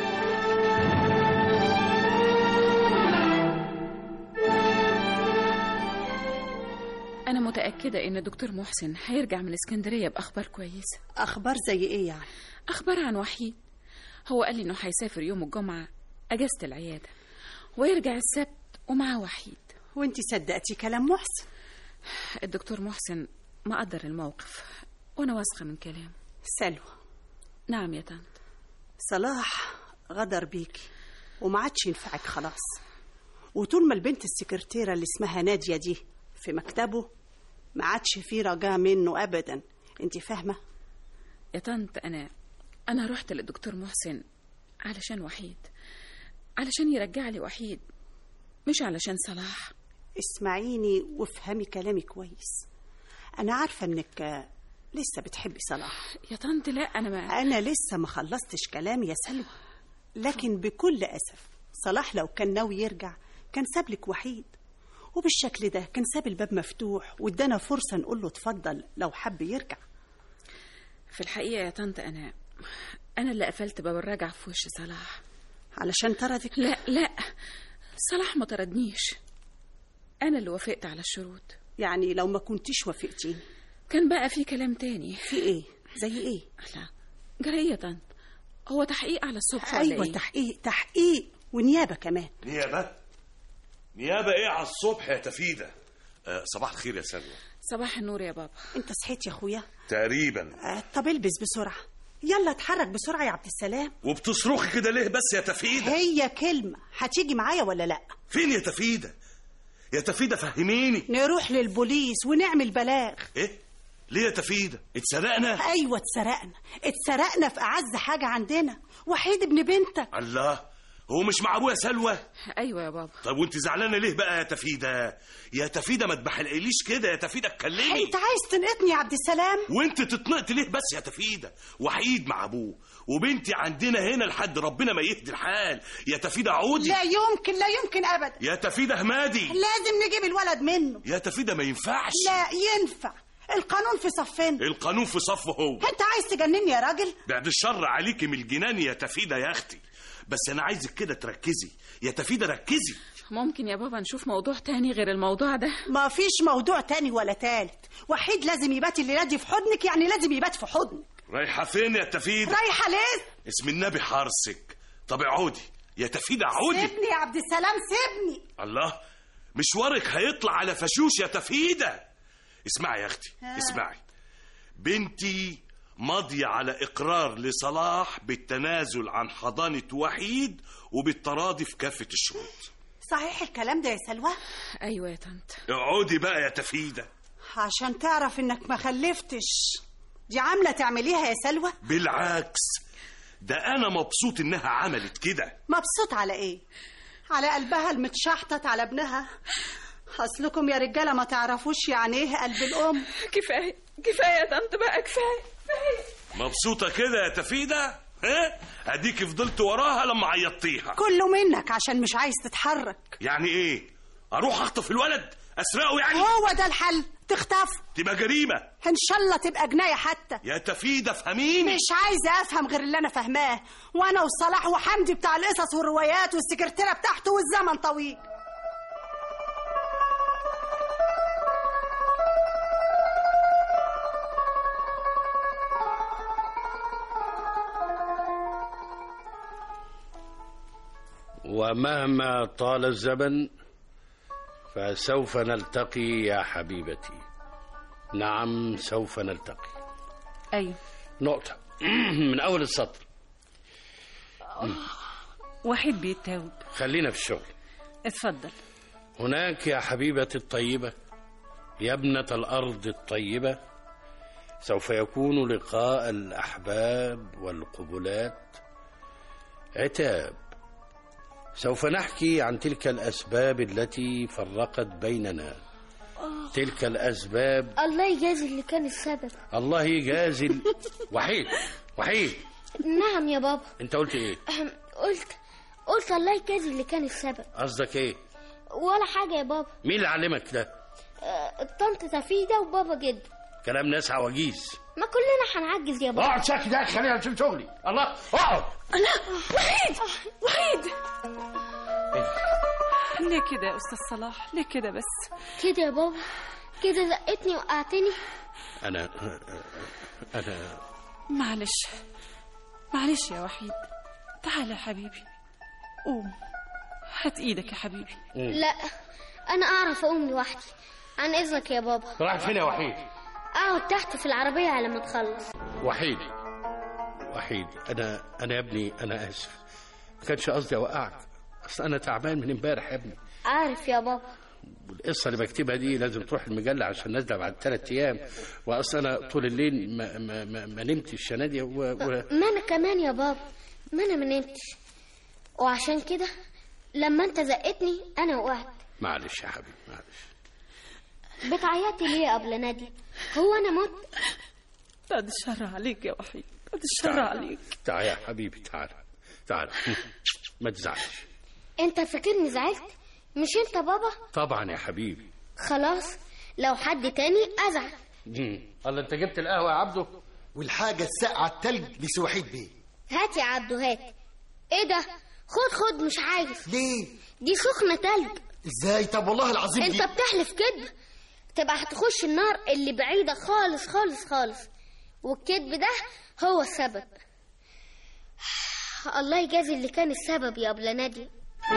أنا متأكدة إن الدكتور محسن هيرجع من اسكندرية بأخبار كويسة أخبار زي إيه يعني؟ أخبار عن وحيد هو قال لي إنه هيسافر يوم الجمعة أجازة العيادة ويرجع السبت ومعاه وحيد وانت صدقتي كلام محسن الدكتور محسن مقدر الموقف وأنا واثقة من كلامه سلوى نعم يا طنط صلاح غدر بيكي وما عادش ينفعك خلاص وطول ما البنت السكرتيرة اللي اسمها نادية دي في مكتبه ما عادش فيه رجاء منه أبدا انت فاهمة؟ يا طنط أنا أنا رحت للدكتور محسن علشان وحيد علشان يرجع لي وحيد مش علشان صلاح اسمعيني وافهمي كلامي كويس أنا عارفة إنك آه، لسه بتحبي صلاح يا طنط لا أنا ما أنا لسه ما خلصتش كلامي يا سلوى لكن بكل أسف صلاح لو كان ناوي يرجع كان ساب لك وحيد وبالشكل ده كان ساب الباب مفتوح وادانا فرصة نقول له اتفضل لو حب يرجع في الحقيقة يا طنط أنا أنا اللي قفلت باب الرجعة في وش صلاح علشان طردك لا لا صلاح ما طردنيش أنا اللي وافقت على الشروط يعني لو ما كنتيش وافقتيني كان بقى في كلام تاني في ايه زي ايه لا جرى إيه يا طنط هو تحقيق على الصبح ولا ايوه إيه؟ تحقيق تحقيق ونيابه كمان نيابة نيابة ايه على الصبح يا تفيدة آه صباح الخير يا سلوى صباح النور يا بابا انت صحيت يا اخويا تقريبا آه، طب البس بسرعه يلا اتحرك بسرعه يا عبد السلام وبتصرخي كده ليه بس يا تفيدة هي كلمه هتيجي معايا ولا لا فين يا تفيدة يا تفيدة فهميني نروح للبوليس ونعمل بلاغ ايه ليه يا تفيدة اتسرقنا ايوه اتسرقنا اتسرقنا في اعز حاجه عندنا وحيد ابن بنتك الله هو مش مع ابويا سلوى ايوه يا بابا طب وانت زعلانه ليه بقى يا تفيدة يا تفيدة ما تبحلقليش كده يا تفيدة اتكلمي انت عايز تنقطني يا عبد السلام وانت تتنقط ليه بس يا تفيدة وحيد مع ابوه وبنتي عندنا هنا لحد ربنا ما يهدي الحال يا تفيدة عودي لا يمكن لا يمكن ابدا يا تفيدة همادي لازم نجيب الولد منه يا تفيدة ما ينفعش لا ينفع القانون في صفنا القانون في صفه هو انت عايز تجنني يا راجل بعد الشر عليكي من الجنان يا تفيدة يا اختي بس انا عايزك كده تركزي يا تفيدة ركزي ممكن يا بابا نشوف موضوع تاني غير الموضوع ده ما فيش موضوع تاني ولا تالت وحيد لازم يبات الليله دي في حضنك يعني لازم يبات في حضنك رايحة فين يا تفيدة رايحه ليه اسم النبي حارسك طب اعودي يا تفيدة عودي سيبني يا عبد السلام سيبني الله مشوارك هيطلع على فشوش يا تفيدة اسمعي يا اختي آه. اسمعي بنتي ماضية على إقرار لصلاح بالتنازل عن حضانة وحيد وبالتراضي في كافة الشروط صحيح الكلام ده يا سلوى ايوه يا طنط اقعدي بقى يا تفيدة عشان تعرف انك ما خلفتش دي عامله تعمليها يا سلوى بالعكس ده أنا مبسوط إنها عملت كده مبسوط على ايه على قلبها المتشحطط على ابنها اصلكم يا رجاله ما تعرفوش يعني ايه قلب الام كفايه كفايه يا طنط بقى كفايه مبسوطة كده يا تفيدة ها أديكي فضلت وراها لما عيطتيها كله منك عشان مش عايز تتحرك يعني إيه أروح أخطف الولد أسرقه يعني هو ده الحل تخطف تبقى جريمة ان شاء الله تبقى جنايه حتى يا تفيدة فهميني مش عايزه افهم غير اللي انا فاهماه وانا وصلاح وحمدي بتاع القصص والروايات والسكرتيره بتاعته والزمن طويل ومهما طال الزمن فسوف نلتقي يا حبيبتي نعم سوف نلتقي ايوه نقطة من أول السطر وحيد بيتاوب خلينا في الشغل اتفضل هناك يا حبيبتي الطيبة يا ابنة الأرض الطيبة سوف يكون لقاء الأحباب والقبلات عتاب سوف نحكي عن تلك الأسباب التي فرقت بيننا تلك الأسباب الله يجازي اللي كان السبب الله يجازي ال- وحيد وحيد نعم يا بابا انت قلت ايه أهم، قلت قلت الله يجازي اللي كان السبب قصدك ايه ولا حاجة يا بابا مين اللي علمك ده آه، الطنط تفيدة وبابا جد كلام ناس عواجيز ما كلنا هنعجز يا بابا اقعد ساكت ده خلينا نشوف شغلي الله اقعد لا وحيد وحيد ليه كده يا استاذ صلاح ليه كده بس كده يا بابا كده زقتني وقعتني انا انا معلش معلش يا وحيد تعال يا حبيبي قوم هات ايدك يا حبيبي لا انا اعرف اقوم لوحدي عن اذنك يا بابا رايح فين يا وحيد اقعد تحت في العربية على ما تخلص وحيد وحيد انا انا يا ابني انا اسف ما كانش قصدي اوقعك اصل انا تعبان من امبارح يا ابني عارف يا بابا والقصه اللي بكتبها دي لازم تروح المجله عشان نازله بعد ثلاث ايام واصل انا طول الليل ما ما ما, ما نمتش السنه دي و... و... ما انا كمان يا بابا ما انا ما نمتش وعشان كده لما انت زقتني انا وقعت معلش يا حبيبي معلش بتعيطي ليه يا قبل نادي هو انا مت بعد الشر عليك يا وحيد بعد الشر عليك تعال يا حبيبي تعال تعال ما تزعلش انت فاكرني زعلت مش انت بابا طبعا يا حبيبي خلاص لو حد تاني ازعل مم. الله انت جبت القهوه يا عبده والحاجة الساقعة التلج لسوحيد بيه هات يا عبدو هات ايه ده خد خد مش عايز ليه دي سخنة تلج ازاي طب والله العظيم انت دي بتحلف كده تبقى هتخش النار اللي بعيدة خالص خالص خالص والكذب ده هو السبب الله يجازي اللي كان السبب يا أبلة نادية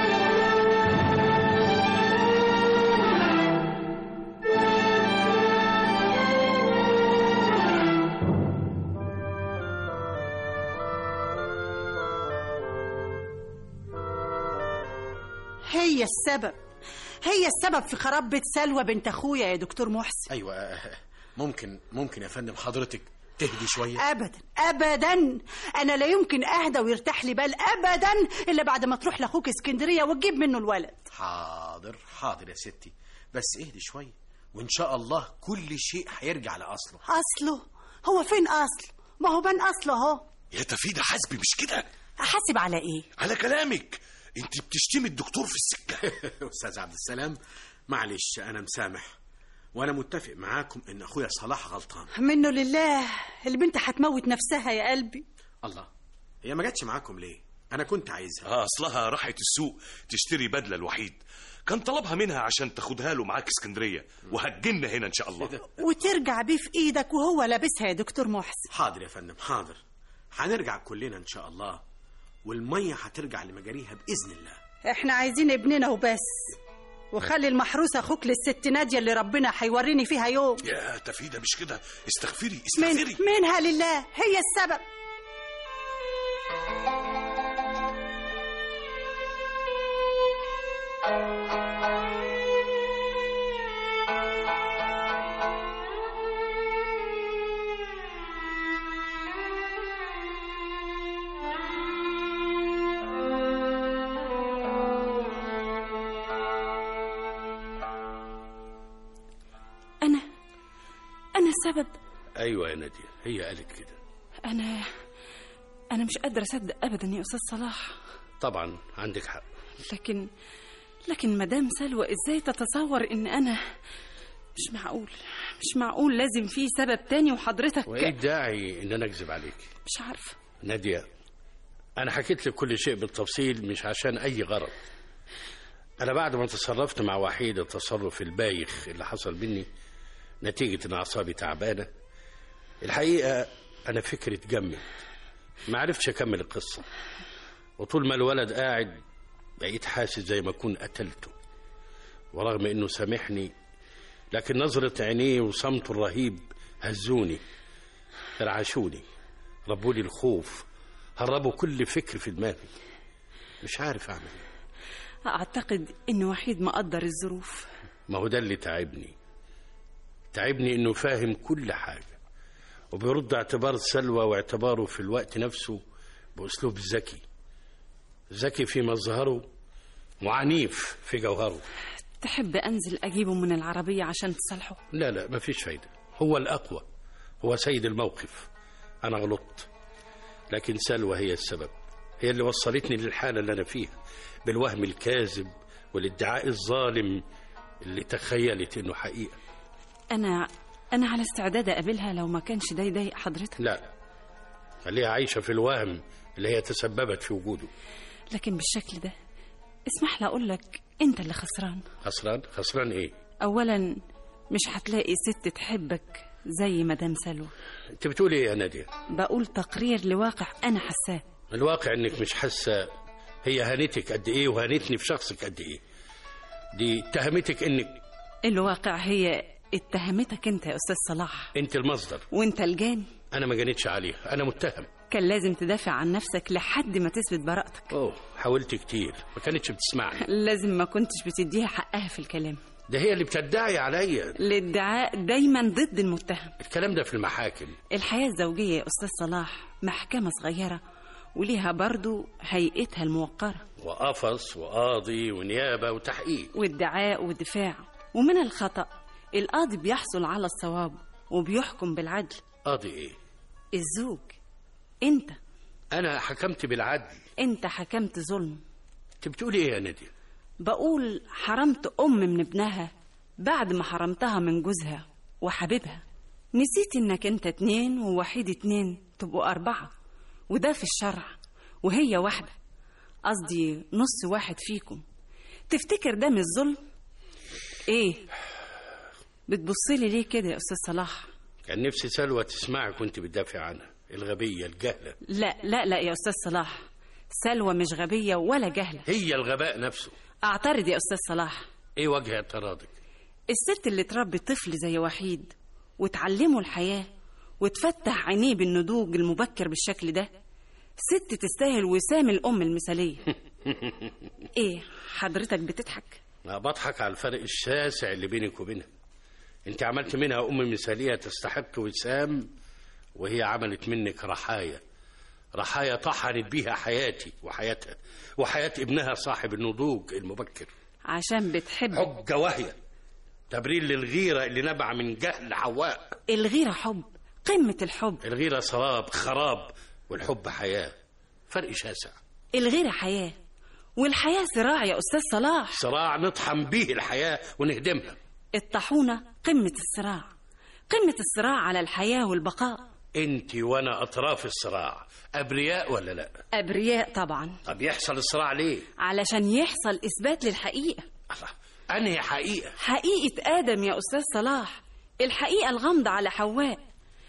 هي السبب هي السبب في خراب بيت سلوى بنت اخويا يا دكتور محسن ايوه آه، ممكن ممكن يا فندم حضرتك تهدي شويه ابدا ابدا انا لا يمكن اهدى ويرتاح لي بال ابدا الا بعد ما تروح لاخوك اسكندريه وتجيب منه الولد حاضر حاضر يا ستي بس اهدي شويه وان شاء الله كل شيء هيرجع لاصله اصله هو فين اصله ما هو بان اصله اهو يا تفيدة حسبي مش كده احاسب على ايه على كلامك انت بتشتمي الدكتور في السكة استاذ عبد السلام معلش انا مسامح وانا متفق معاكم ان اخويا صلاح غلطان منه لله البنت هتموت نفسها يا قلبي الله هي ما جاتش معاكم ليه انا كنت عايزها اه اصلها راحت السوق تشتري بدلة الوحيد كان طلبها منها عشان تاخدها له معاك اسكندرية وهتجينا هنا ان شاء الله وترجع بيه في ايدك وهو لابسها يا دكتور محسن حاضر يا فندم حاضر هنرجع كلنا ان شاء الله والميه هترجع لمجاريها باذن الله احنا عايزين ابننا وبس وخلي المحروس اخوك للست ناديه اللي ربنا هيوريني فيها يوم يا تفيدة مش كده استغفري من استغفري منها لله هي السبب أنا أنا السبب ايوه يا ناديه هي قالت كده أنا أنا مش قادرة أصدق أبدا يا أستاذ صلاح طبعا عندك حق لكن لكن مدام سلوى إزاي تتصور إن أنا مش معقول مش معقول لازم في سبب تاني وحضرتك وايه الداعي ان انا اكذب عليك مش عارفة ناديه انا حكيت لك كل شيء بالتفصيل مش عشان اي غرض انا بعد ما تصرفت مع وحيد التصرف البايخ اللي حصل مني نتيجه ان اعصابي تعبانه الحقيقه انا فكري اتجمد ما عرفتش اكمل القصه وطول ما الولد قاعد بقيت حاسس زي ما اكون قتلته ورغم انه سامحني لكن نظرة عينيه وصمته الرهيب هزوني رعشوني ربولي الخوف هربوا كل فكر في دماغي مش عارف اعمل ايه أعتقد إن وحيد مقدر الظروف ما هو ده اللي تعبني تعبني انه فاهم كل حاجة وبيرد اعتبار سلوى واعتباره في الوقت نفسه بأسلوب ذكي ذكي في مظهره وعنيف في جوهره تحب أنزل أجيبه من العربية عشان تصالحه لا لا مفيش فايدة هو الأقوى هو سيد الموقف أنا غلطت لكن سلوى هي السبب هي اللي وصلتني للحالة اللي أنا فيها بالوهم الكاذب والادعاء الظالم اللي تخيلت إنه حقيقة أنا أنا على استعداد أقابلها لو ما كانش ده يضايق حضرتك لا خليها عايشة في الوهم اللي هي تسببت في وجوده لكن بالشكل ده اسمح لي أقول لك أنت اللي خسران خسران خسران إيه أولا مش هتلاقي ست تحبك زي مدام سلوى أنت بتقولي إيه يا نادية بقول تقرير لواقع أنا حساه الواقع إنك مش حاسة هي هانتك قد إيه وهانتني في شخصك قد إيه دي اتهمتك إنك الواقع هي اتهمتك أنت يا أستاذ صلاح أنت المصدر وأنت الجاني أنا ما جانتش عليها أنا متهم كان لازم تدافع عن نفسك لحد ما تثبت براءتك أوه حاولت كتير ما كانتش بتسمعني لازم ما كنتش بتديها حقها في الكلام ده هي اللي بتدعي عليا الادعاء دايما ضد المتهم الكلام ده في المحاكم الحياة الزوجية يا أستاذ صلاح محكمة صغيرة وليها برضو هيئتها الموقرة وقفص وقاضي ونيابة وتحقيق وادعاء ودفاع ومن الخطأ القاضي بيحصل على الصواب وبيحكم بالعدل قاضي إيه الزوج انت أنا حكمت بالعدل انت حكمت ظلم أنت بتقولي إيه يا نادية بقول حرمت أم من ابنها بعد ما حرمتها من جوزها وحبيبها نسيت انك انت اتنين ووحيد اتنين تبقوا أربعة وده في الشرع وهي واحدة قصدي نص واحد فيكم تفتكر ده مش ظلم ايه بتبصلي ليه كده يا أستاذ صلاح كان نفسي سلوى تسمعك وانت بتدافع عنها الغبية الجهلة لا لا لا يا أستاذ صلاح سلوى مش غبية ولا جهلة هي الغباء نفسه أعترض يا أستاذ صلاح ايه وجه اعتراضك الست اللي تربي طفل زي وحيد وتعلمه الحياة وتفتح عينيه بالنضوج المبكر بالشكل ده ست تستاهل وسام الأم المثالية إيه حضرتك بتضحك أنا بضحك على الفرق الشاسع اللي بينك وبينها انت عملت منها ام مثاليه تستحق وسام وهي عملت منك رحايا رحايا طحنت بيها حياتي وحياتها وحياه ابنها صاحب النضوج المبكر عشان بتحب حجه واهيه تبرير للغيره اللي نبع من جهل حواء الغيرة حب قمة الحب الغيره سراب خراب والحب حياه فرق شاسع الغيرة حياة والحياة صراع يا أستاذ صلاح صراع نطحن به الحياه ونهدمها الطاحونة قمة الصراع قمة الصراع على الحياة والبقاء انت وانا اطراف الصراع ابرياء ولا لا أبرياء طبعا طب يحصل الصراع ليه علشان يحصل إثبات للحقيقة انهي حقيقه حقيقة آدم يا أستاذ صلاح الحقيقة الغامضة على حواء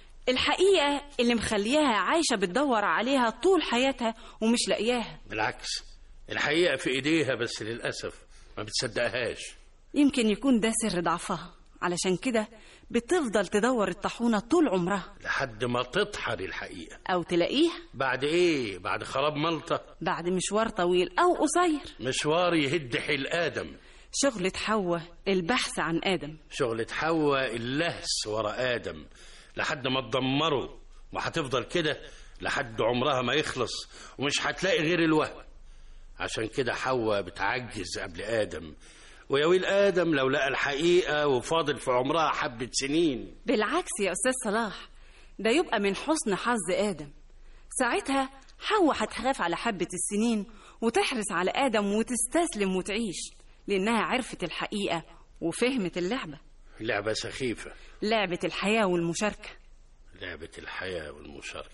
الحقيقة اللي مخلياها عايشة بتدور عليها طول حياتها ومش لاقياها بالعكس الحقيقه في ايديها بس للاسف ما بتصدقهاش يمكن يكون ده سر ضعفها علشان كده بتفضل تدور الطاحونة طول عمرها لحد ما تطحن الحقيقه أو تلاقيها بعد ايه بعد خراب ملطه بعد مشوار طويل أو قصير مشوار يهد حيل ادم شغلة حواء البحث عن آدم شغلة حواء اللهس ورا آدم لحد ما تدمره وهتفضل كده لحد عمرها ما يخلص ومش هتلاقي غير الوهم عشان كده حواء بتعجز قبل آدم ويا ويل آدم لو لقى الحقيقة وفاضل في عمرها حبة سنين بالعكس يا أستاذ صلاح ده يبقى من حسن حظ آدم ساعتها حواء هتخاف على حبة السنين وتحرص على آدم وتستسلم وتعيش لأنها عرفت الحقيقة وفهمت اللعبة لعبة سخيفة لعبة الحياة والمشاركة لعبة الحياة والمشاركة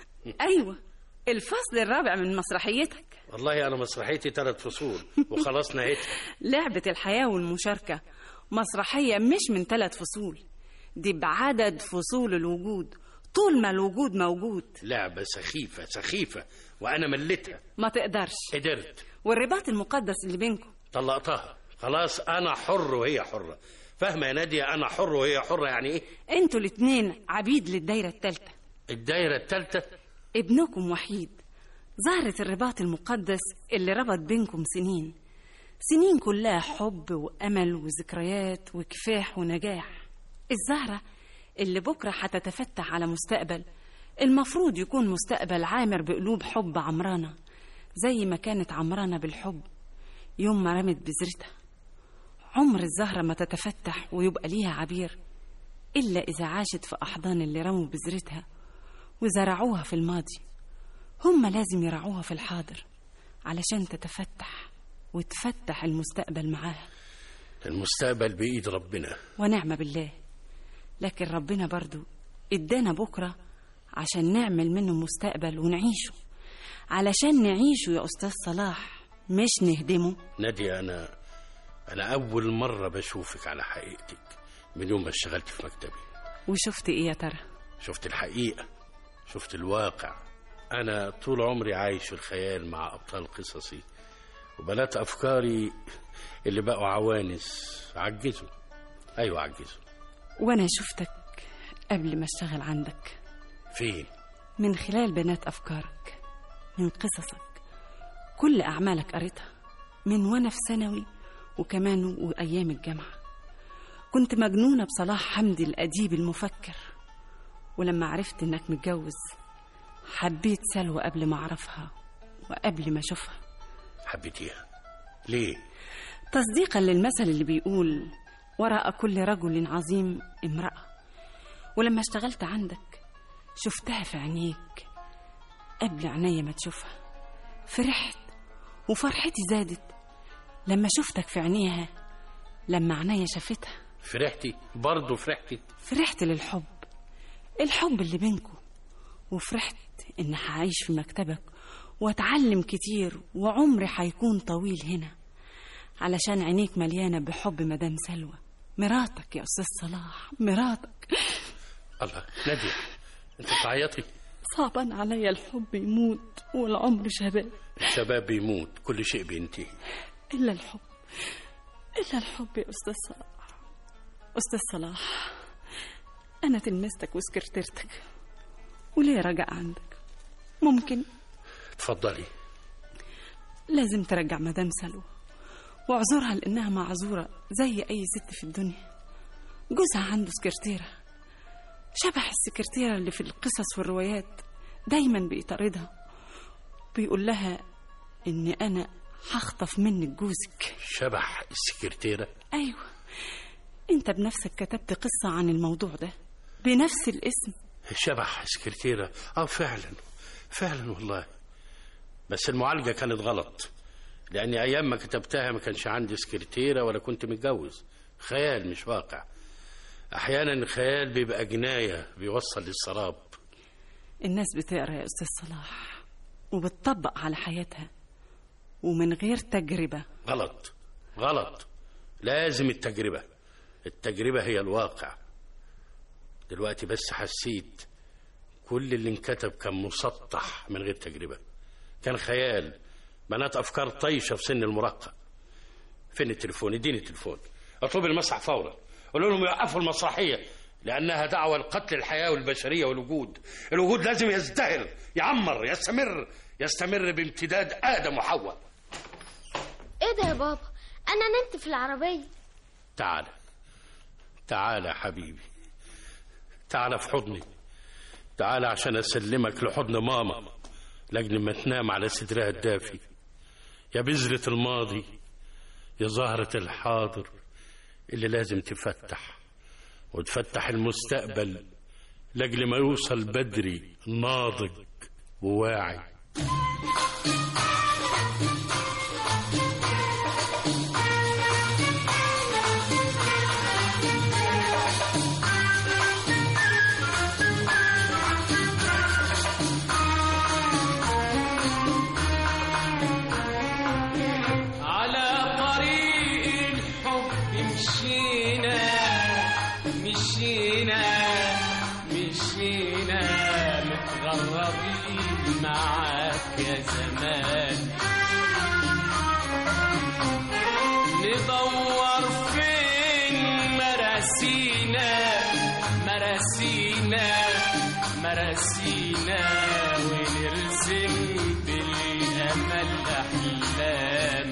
أيوة الفصل الرابع من مسرحيتك والله أنا مسرحيتي ثلاث فصول وخلاص نهيتها لعبة الحياة والمشاركة مسرحية مش من ثلاث فصول دي بعدد فصول الوجود طول ما الوجود موجود لعبة سخيفة سخيفة وأنا مليتها ما تقدرش قدرت والرباط المقدس اللي بينكم طلقتها خلاص أنا حر وهي حرة فاهمة يا نادية أنا حر وهي حرة يعني إيه انتوا الاتنين عبيد للدايرة التالتة الدايرة التالتة ابنكم وحيد زهرة الرباط المقدس اللي ربط بينكم سنين سنين كلها حب وأمل وذكريات وكفاح ونجاح الزهرة اللي بكرة هتتفتح على مستقبل المفروض يكون مستقبل عامر بقلوب حب عمرانة زي ما كانت عمرانة بالحب يوم ما رمت بذرتها عمر الزهرة ما تتفتح ويبقى ليها عبير إلا إذا عاشت في أحضان اللي رموا بذرتها وزرعوها في الماضي هم لازم يرعوها في الحاضر علشان تتفتح وتفتح المستقبل معاها المستقبل بإيد ربنا ونعم بالله لكن ربنا برضو ادانا بكرة عشان نعمل منه مستقبل ونعيشه علشان نعيشه يا أستاذ صلاح مش نهدمه نادية أنا أنا أول مرة بشوفك على حقيقتك من يوم ما اشتغلت في مكتبي وشفت إيه يا ترى شفت الحقيقة شفت الواقع أنا طول عمري عايش في الخيال مع أبطال قصصي وبنات أفكاري اللي بقوا عوانس عجزوا أيوة عجزوا وأنا شفتك قبل ما اشتغل عندك فين من خلال بنات أفكارك من قصصك كل أعمالك قريتها من وأنا في ثانوي وكمان وأيام الجامعة كنت مجنونة بصلاح حمدي الأديب المفكر ولما عرفت إنك متجوز حبيت سلوى قبل ما أعرفها وقبل ما أشوفها حبيتيها ليه تصديقا للمثل اللي بيقول وراء كل رجل عظيم امرأة ولما اشتغلت عندك شفتها في عينيك قبل عينيا ما تشوفها فرحت وفرحتي زادت لما شفتك في عينيها لما عينيا شافتها فرحتي برضه فرحتي فرحت للحب الحب اللي بينكم وفرحت إن هعيش في مكتبك وأتعلم كتير وعمري هيكون طويل هنا علشان عينيك مليانة بحب مدام سلوى مراتك يا أستاذ صلاح مراتك الله نادية أنت بتعيطي صعبان عليا الحب يموت والعمر شباب الشباب بيموت كل شيء بينتهي إلا الحب إلا الحب يا أستاذ صلاح أستاذ صلاح أنا تلمستك وسكرتيرتك وليه رجع عندك ممكن اتفضلي لازم ترجع مدام سلوى واعذرها لأنها معذورة زي أي ست في الدنيا جوزها عنده سكرتيرة شبه السكرتيرة اللي في القصص والروايات دايما بيطاردها بيقول لها إن أنا هخطف منك جوزك شبح السكرتيرة أيوة أنت بنفسك كتبت قصة عن الموضوع ده بنفس الاسم شبح سكرتيرة اه فعلا فعلا والله بس المعالجة كانت غلط لأني أيام ما كتبتها ما كانش عندي سكرتيرة ولا كنت متجوز خيال مش واقع أحيانا الخيال بيبقى جناية بيوصل للسراب الناس بتقرا يا أستاذ صلاح وبتطبق على حياتها ومن غير تجربة غلط غلط لازم التجربة التجربة هي الواقع دلوقتي بس حسيت كل اللي انكتب كان مسطح من غير تجربة كان خيال بنات أفكار طيشة في سن المراهقة فين التليفون اديني التليفون اطلب المسرح فورا قولوا لهم يوقفوا المسرحية لأنها دعوة لقتل الحياة والبشرية والوجود الوجود لازم يزدهر يعمر يستمر يستمر بامتداد آدم وحواء ايه ده يا بابا انا نمت في العربية تعال تعال يا حبيبي تعال في حضني تعال عشان أسلمك لحضن ماما لأجل ما تنام على صدرها الدافي يا بذرة الماضي يا زهرة الحاضر اللي لازم تفتح وتفتح المستقبل لأجل ما يوصل بدري ناضج وواعي على طريق الحب مشينا مشينا مشينا متغربين معاك يا زمان ندور فين مراسينا مراسينا مراسينا ونرسم بالأمل أحلام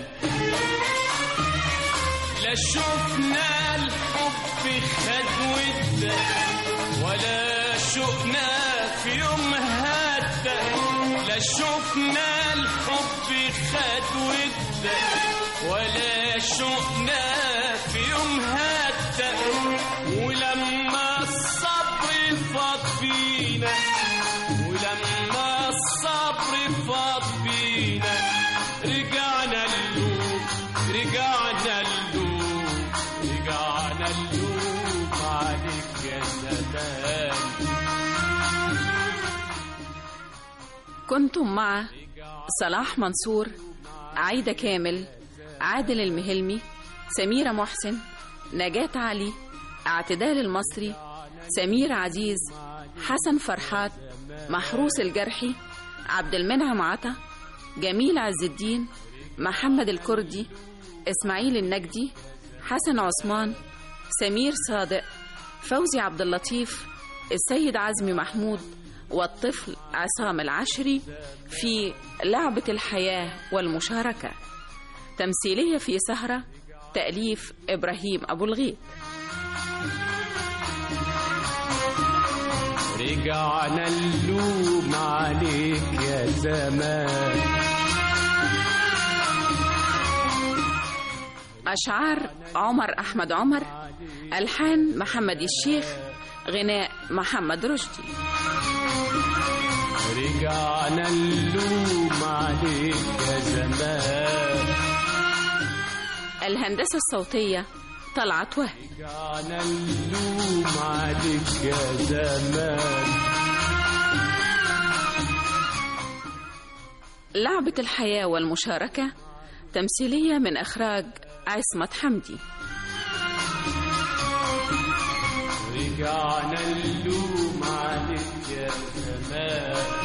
لا شفنا الحب خد وده ولا شفنا في يوم هدى لا شفنا الحب خد وده ولا شفنا في يوم هدى ولما الصبر فاض فينا ولما الصبر فاض فينا رجعنا اللوم رجعنا اللوم رجعنا اللوم عليك يا زمان كنتم مع صلاح منصور عايدة كامل عادل المهلمي سميرة محسن نجاة علي اعتدال المصري سمير عزيز حسن فرحات محروس الجرحي عبد المنعم عطا جميل عز الدين محمد الكردي اسماعيل النجدي حسن عثمان سمير صادق فوزي عبد اللطيف السيد عزمي محمود والطفل عصام العشري في لعبة الحياة والمشاركة تمثيلية في سهرة تأليف إبراهيم أبو الغيط رجعنا اللوم عليك يا زمان أشعار عمر أحمد عمر ألحان محمد الشيخ غناء محمد رشدي رجعنا اللوم عليك يا زمان الهندسة الصوتية طلعت وهبي رجعنا اللوم عليك يا زمان لعبة الحياة والمشاركة تمثيلية من إخراج عصمت حمدي رجعنا اللوم عليك يا زمان زمان